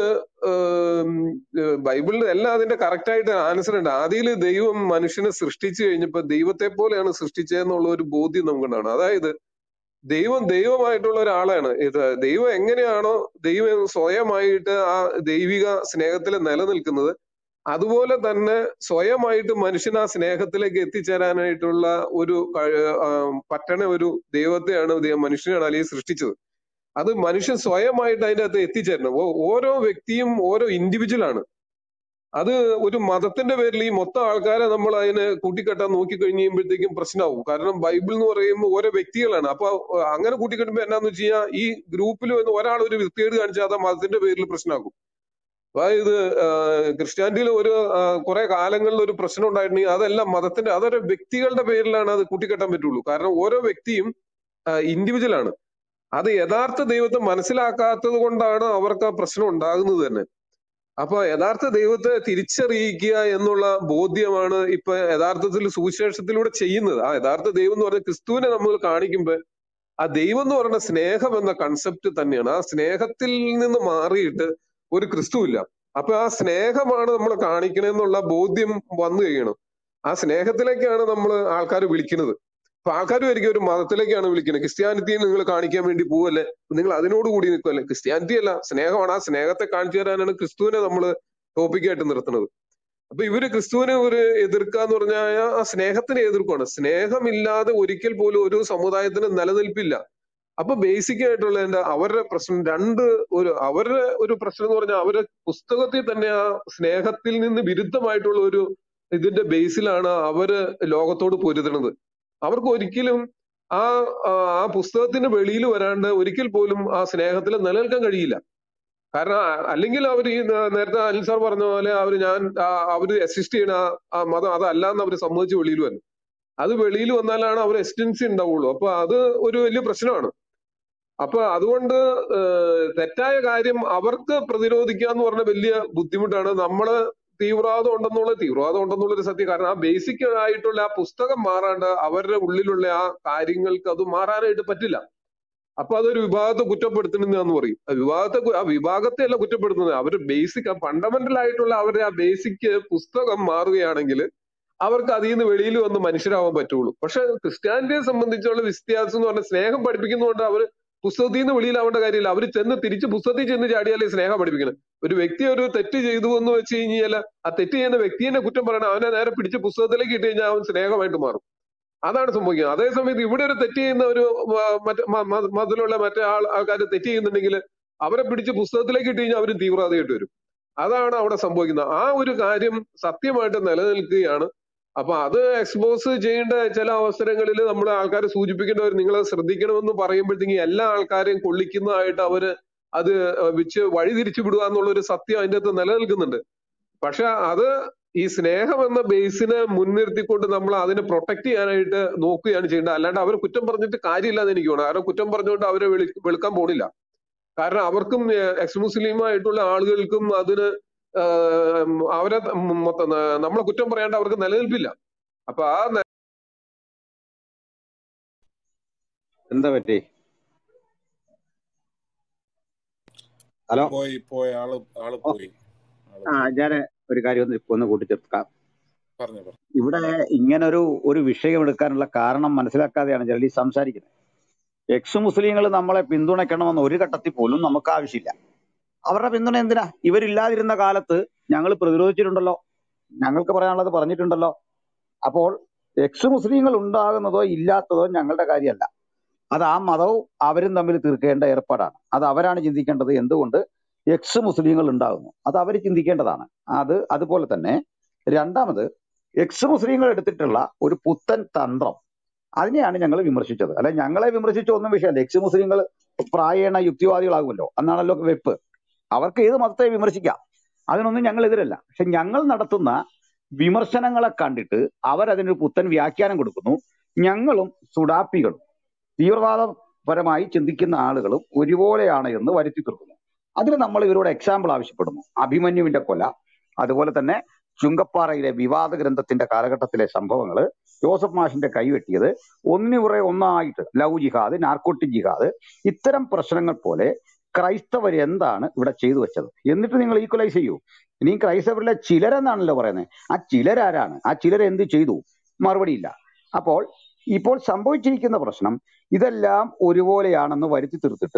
ഏം, ഏഹ് ബൈബിളിൽ എല്ലാം അതിന്റെ കറക്റ്റ് ആയിട്ട് ആൻസർ ഉണ്ട് ആദിയിൽ ദൈവം മനുഷ്യനെ സൃഷ്ടിച്ചു കഴിഞ്ഞപ്പോ ദൈവത്തെ പോലെയാണ് സൃഷ്ടിച്ചതെന്നുള്ള ഒരു ബോധ്യം നമുക്കുണ്ടാണ് അതായത് ദൈവം ദൈവമായിട്ടുള്ള ഒരാളാണ് ഇത് ദൈവം എങ്ങനെയാണോ ദൈവം സ്വയമായിട്ട് ആ ദൈവിക സ്നേഹത്തിൽ നിലനിൽക്കുന്നത് അതുപോലെ തന്നെ സ്വയമായിട്ട് മനുഷ്യൻ ആ സ്നേഹത്തിലേക്ക് എത്തിച്ചേരാനായിട്ടുള്ള ഒരു കഴി- ആ, പറ്റണ ഒരു ദൈവത്തെയാണ് ദൈവം മനുഷ്യനാണ് അല്ലെങ്കിൽ സൃഷ്ടിച്ചത് അത് മനുഷ്യൻ സ്വയമായിട്ട് അതിന്റെ അകത്ത് എത്തിച്ചേരണം ഓ- ഓരോ വ്യക്തിയും ഓരോ ഇൻഡിവിജ്വൽ ആണ് അത് ഒരു മതത്തിന്റെ പേരിൽ ഈ മൊത്തം ആൾക്കാരെ നമ്മൾ അതിനെ കൂട്ടിക്കെട്ടാൻ നോക്കി കഴിഞ്ഞ് കഴിയുമ്പോഴത്തേക്കും പ്രശ്നമാവും കാരണം ബൈബിൾ എന്ന് പറയുമ്പോൾ ഓരോ വ്യക്തികളാണ് അപ്പൊ അങ്ങനെ കൂട്ടിക്കെട്ടുമ്പോ എന്നാന്ന് വെച്ച് കഴിഞ്ഞാൽ ഈ ഗ്രൂപ്പിൽ വന്ന് ഒരാൾ ഒരു വൃത്തികേട് കാണിച്ചാൽ അത് ആ മതത്തിന്റെ പേരിൽ പ്രശ്നമാക്കും അതായത് ക്രിസ്ത്യാനിറ്റിയിൽ ഒരു കുറെ കാലങ്ങളിൽ ഒരു പ്രശ്നം ഉണ്ടായിട്ടുണ്ടെങ്കിൽ അതെല്ലാം മതത്തിന്റെ അതൊരു വ്യക്തികളുടെ പേരിലാണ് അത് കൂട്ടിക്കെട്ടാൻ പറ്റുള്ളൂ കാരണം ഓരോ വ്യക്തിയും ഇൻഡിവിജ്വൽ ആണ് അത് യഥാർത്ഥ ദൈവത്തെ മനസ്സിലാക്കാത്തത് കൊണ്ടാണ് അവർക്ക് ആ പ്രശ്നം ഉണ്ടാകുന്നത് തന്നെ അപ്പൊ യഥാർത്ഥ ദൈവത്തെ തിരിച്ചറിയിക്കുക എന്നുള്ള ബോധ്യമാണ് ഇപ്പൊ യഥാർത്ഥത്തിൽ സുവിശേഷത്തിലൂടെ ചെയ്യുന്നത് ആ യഥാർത്ഥ ദൈവം എന്ന് പറഞ്ഞ ക്രിസ്തുവിനെ നമ്മൾ കാണിക്കുമ്പോ ആ ദൈവം എന്ന് പറയുന്ന സ്നേഹം എന്ന കൺസെപ്റ്റ് തന്നെയാണ് ആ സ്നേഹത്തിൽ നിന്ന് മാറിയിട്ട് ഒരു ക്രിസ്തു ഇല്ല അപ്പൊ ആ സ്നേഹമാണ് നമ്മൾ കാണിക്കണെന്നുള്ള ബോധ്യം വന്നു കഴിയണം ആ സ്നേഹത്തിലേക്കാണ് നമ്മൾ ആൾക്കാർ വിളിക്കുന്നത് അപ്പൊ ആൾക്കാർ ഒരിക്കലും ഒരു മതത്തിലേക്കാണ് വിളിക്കുന്നത് ക്രിസ്ത്യാനിറ്റി നിങ്ങൾ കാണിക്കാൻ വേണ്ടി പോവല്ലേ നിങ്ങൾ അതിനോട് കൂടി നിൽക്കുമല്ലേ ക്രിസ്ത്യാനിറ്റി അല്ല സ്നേഹമാണ് ആ സ്നേഹത്തെ കാണിച്ചു തരാനാണ് ക്രിസ്തുവിനെ നമ്മൾ ടോപ്പിക്കായിട്ട് നിർത്തുന്നത് അപ്പൊ ഇവര് ക്രിസ്തുവിനെ ഒരു എതിർക്കുക എന്ന് പറഞ്ഞാൽ ആ സ്നേഹത്തിനെ എതിർക്കുകയാണ് സ്നേഹമില്ലാതെ ഒരിക്കൽ പോലും ഒരു സമുദായത്തിന് നിലനിൽപ്പില്ല അപ്പൊ ബേസിക് ആയിട്ടുള്ള എന്താ അവരുടെ പ്രശ്നം രണ്ട് ഒരു അവരുടെ ഒരു പ്രശ്നം എന്ന് പറഞ്ഞാൽ അവരുടെ പുസ്തകത്തിൽ തന്നെ ആ സ്നേഹത്തിൽ നിന്ന് വിരുദ്ധമായിട്ടുള്ള ഒരു ഇതിന്റെ ബേസിലാണ് അവര് ലോകത്തോട് പൊരുതണത് അവർക്ക് ഒരിക്കലും ആ ആ ആ പുസ്തകത്തിന്റെ വെളിയിൽ വരാണ്ട് ഒരിക്കൽ പോലും ആ സ്നേഹത്തിൽ നിലനിൽക്കാൻ കഴിയില്ല കാരണം അ- അല്ലെങ്കിൽ അവർ ഈ നേ- നേരത്തെ അനിൽ സാർ പറഞ്ഞ പോലെ അവർ ഞാൻ ആ, അവര് അസിസ്റ്റ് ചെയ്യണ ആ ആ മതം അതല്ല എന്ന് അവർ സമ്മതിച്ച് വെളിയിൽ വന്നു അത് വെളിയിൽ വന്നാലാണ് അവർ എക്സ്റ്റൻസി ഉണ്ടാവുള്ളൂ അപ്പൊ അത് ഒരു വലിയ പ്രശ്നമാണ് അപ്പൊ അതുകൊണ്ട് ഏഹ്, തെറ്റായ കാര്യം അവർക്ക് പ്രതിരോധിക്കുക എന്ന് പറഞ്ഞ വലിയ ബുദ്ധിമുട്ടാണ് നമ്മള് തീവ്രവാദം ഉണ്ടെന്നുള്ള തീവ്രവാദം ഉണ്ടെന്നുള്ള ഒരു സത്യം കാരണം ആ ബേസിക് ആയിട്ടുള്ള ആ പുസ്തകം മാറാണ്ട് അവരുടെ ഉള്ളിലുള്ള ആ കാര്യങ്ങൾക്ക് അത് മാറാനായിട്ട് പറ്റില്ല അപ്പൊ അതൊരു വിഭാഗത്തെ കുറ്റപ്പെടുത്തുന്നതാന്ന് പറയും ആ വിഭാഗത്തെ കു- ആ വിഭാഗത്തെ അല്ല കുറ്റപ്പെടുത്തുന്നത് അവര് ബേസിക് ആ ഫണ്ടമെന്റൽ ആയിട്ടുള്ള അവരുടെ ആ ബേസിക് പുസ്തകം മാറുകയാണെങ്കിൽ അവർക്ക് അതിൽ നിന്ന് വെളിയിൽ വന്ന് മനുഷ്യരാവാൻ പറ്റുള്ളൂ പക്ഷെ ക്രിസ്ത്യാനിറ്റിയെ സംബന്ധിച്ചുള്ള വ്യത്യാസം എന്ന് പറഞ്ഞാൽ സ്നേഹം പഠിപ്പിക്കുന്നതുകൊണ്ട് അവർ പുസ്തകത്തിൽ നിന്ന് വെളിയിലാവേണ്ട കാര്യമില്ല അവർ ചെന്ന് തിരിച്ച് പുസ്തകത്തിൽ ചെന്ന് ചാടിയാലേ സ്നേഹം പഠിപ്പിക്കണം ഒരു വ്യക്തി ഒരു തെറ്റ് ചെയ്തു എന്ന് വെച്ച് കഴിഞ്ഞാൽ ആ തെറ്റ് ചെയ്യുന്ന വ്യക്തിയെ കുറ്റം പറയണം അവനെ നേരെ പിടിച്ച് പുസ്തകത്തിലേക്ക് ഇട്ട് കഴിഞ്ഞാൽ അവൻ സ്നേഹമായിട്ട് മാറും അതാണ് സംഭവിക്കുന്നത് അതേസമയത്ത് ഇവിടെ ഒരു തെറ്റ് ചെയ്യുന്ന ഒരു മ- മറ്റ് മ- മ- മതത്തിലുള്ള മറ്റേ ആൾ ആൾക്കാർ തെറ്റ് ചെയ്യുന്നുണ്ടെങ്കിൽ അവരെ പിടിച്ച് പുസ്തകത്തിലേക്ക് ഇട്ട് കഴിഞ്ഞാൽ അവരും തീവ്രതയായിട്ട് വരും അതാണ് അവിടെ സംഭവിക്കുന്നത് ആ ഒരു കാര്യം സത്യമായിട്ട് നിലനിൽക്കുകയാണ് അപ്പൊ അത് എക്സ്പോസ് ചെയ്യേണ്ട ചില അവസരങ്ങളിൽ നമ്മൾ ആൾക്കാരെ സൂചിപ്പിക്കേണ്ടവർ നിങ്ങൾ ശ്രദ്ധിക്കണമെന്ന് പറയുമ്പോഴത്തേക്ക് എല്ലാ ആൾക്കാരെയും കൊള്ളിക്കുന്നതായിട്ട് അവര് അത് വെച്ച് വഴിതിരിച്ചു വിടുക എന്നുള്ള ഒരു സത്യം അതിന്റെ അകത്ത് നിലനിൽക്കുന്നുണ്ട് പക്ഷെ അത് ഈ സ്നേഹം എന്ന ബേസിനെ മുൻനിർത്തിക്കൊണ്ട് നമ്മൾ അതിനെ പ്രൊട്ടക്ട് ചെയ്യാനായിട്ട് നോക്കുകയാണ് ചെയ്യേണ്ടത് അല്ലാണ്ട് അവരെ കുറ്റം പറഞ്ഞിട്ട് കാര്യമില്ല എന്ന് എനിക്ക് തോന്നുന്നു അവരെ കുറ്റം പറഞ്ഞുകൊണ്ട് അവരെ വെളി വെളുക്കാൻ പോണില്ല കാരണം അവർക്കും എക്സ് മുസ്ലിം ആയിട്ടുള്ള ആളുകൾക്കും അതിന് ആഹ് അവരെ മൊത്തം നമ്മളെ കുറ്റം പറയാണ്ട് അവർക്ക് നിലനിൽപ്പില്ല അപ്പൊ ആ ന- എന്താ പറ്റി ഹലോ പോയി പോയി ആള് ആള് ഓ, പോയി ആള് ആ പോയി ഞാൻ ഒരു കാര്യം ഒന്ന് ഒന്ന് കൂട്ടിച്ചേർക്കാം പറഞ്ഞു പറഞ്ഞു ഇവിടെ ഇങ്ങനെ ഒരു ഒരു വിഷയം എടുക്കാനുള്ള കാരണം മനസ്സിലാക്കാതെയാണ് ജലി സംസാരിക്കുന്നത് എക്സ് മുസ്ലിങ്ങൾ നമ്മളെ പിന്തുണയ്ക്കണമെന്ന് ഒരു ഘട്ടത്തിൽ പോലും നമുക്ക് ആവശ്യമില്ല അവരുടെ പിന്തുണ എന്തിനാ ഇവരില്ലാതിരുന്ന കാലത്ത് ഞങ്ങൾ പ്രതിരോധിച്ചിട്ടുണ്ടല്ലോ ഞങ്ങൾക്ക് പറയാനുള്ളത് പറഞ്ഞിട്ടുണ്ടല്ലോ അപ്പോൾ എക്സ് മുസ്ലിങ്ങൾ ഉണ്ടാകുന്നതോ ഇല്ലാത്തതോ ഞങ്ങളുടെ കാര്യമല്ല അത് ആ മതവും അവരും തമ്മിൽ തീർക്കേണ്ട ഏർപ്പാടാണ് അത് അവരാണ് ചിന്തിക്കേണ്ടത് എന്തുകൊണ്ട് എക്സ് മുസ്ലിങ്ങൾ ഉണ്ടാകുന്നു അത് അവർ ചിന്തിക്കേണ്ടതാണ് അത് അതുപോലെ തന്നെ രണ്ടാമത് എക്സ് മുസ്ലിങ്ങൾ എടുത്തിട്ടുള്ള ഒരു പുത്തൻ തന്ത്രം അതിനെയാണ് ഞങ്ങൾ വിമർശിച്ചത് അല്ലെ ഞങ്ങളെ വിമർശിച്ച ഒന്നും വിഷയമല്ല എക്സ് മുസ്ലിങ്ങൾ പ്രായേണ യുക്തിവാദികളാകുമല്ലോ എന്നാണല്ലോ വെപ്പ് അവർക്ക് ഏത് മതത്തെ വിമർശിക്കാം അതിനൊന്നും ഞങ്ങൾ എതിരല്ല പക്ഷെ ഞങ്ങൾ നടത്തുന്ന വിമർശനങ്ങളെ കണ്ടിട്ട് അവരതിനൊരു പുത്തൻ വ്യാഖ്യാനം കൊടുക്കുന്നു ഞങ്ങളും സുഡാപ്പികളും തീവ്രവാദപരമായി ചിന്തിക്കുന്ന ആളുകളും ഒരുപോലെയാണ് എന്ന് വരുത്തി തീർക്കുന്നു അതിന് നമ്മൾ ഇവരോട് എക്സാമ്പിൾ ആവശ്യപ്പെടുന്നു അഭിമന്യുവിന്റെ കൊല അതുപോലെ തന്നെ ചുങ്കപ്പാറയിലെ വിവാദ ഗ്രന്ഥത്തിന്റെ കാലഘട്ടത്തിലെ സംഭവങ്ങൾ ജോസഫ് മാഷിന്റെ കൈവെട്ടിയത് ഒന്നിനുപുറകെ ഒന്നായിട്ട് ലവ് ജിഹാദ് നാർക്കോട്ടിക് ജിഹാദ് ഇത്തരം പ്രശ്നങ്ങൾ പോലെ ക്രൈസ്തവർ എന്താണ് ഇവിടെ ചെയ്തു വെച്ചത് എന്നിട്ട് നിങ്ങൾ ഈക്വലൈസ് ചെയ്യൂ ഇനി ക്രൈസ്തവരിലെ ചിലരെന്നാണല്ലോ പറയുന്നത് ആ ചിലരാരാണ് ആ ചിലർ എന്ത് ചെയ്തു മറുപടിയില്ല അപ്പോൾ ഇപ്പോൾ സംഭവിച്ചിരിക്കുന്ന പ്രശ്നം ഇതെല്ലാം ഒരുപോലെയാണെന്ന് വരുത്തി തീർത്തിട്ട്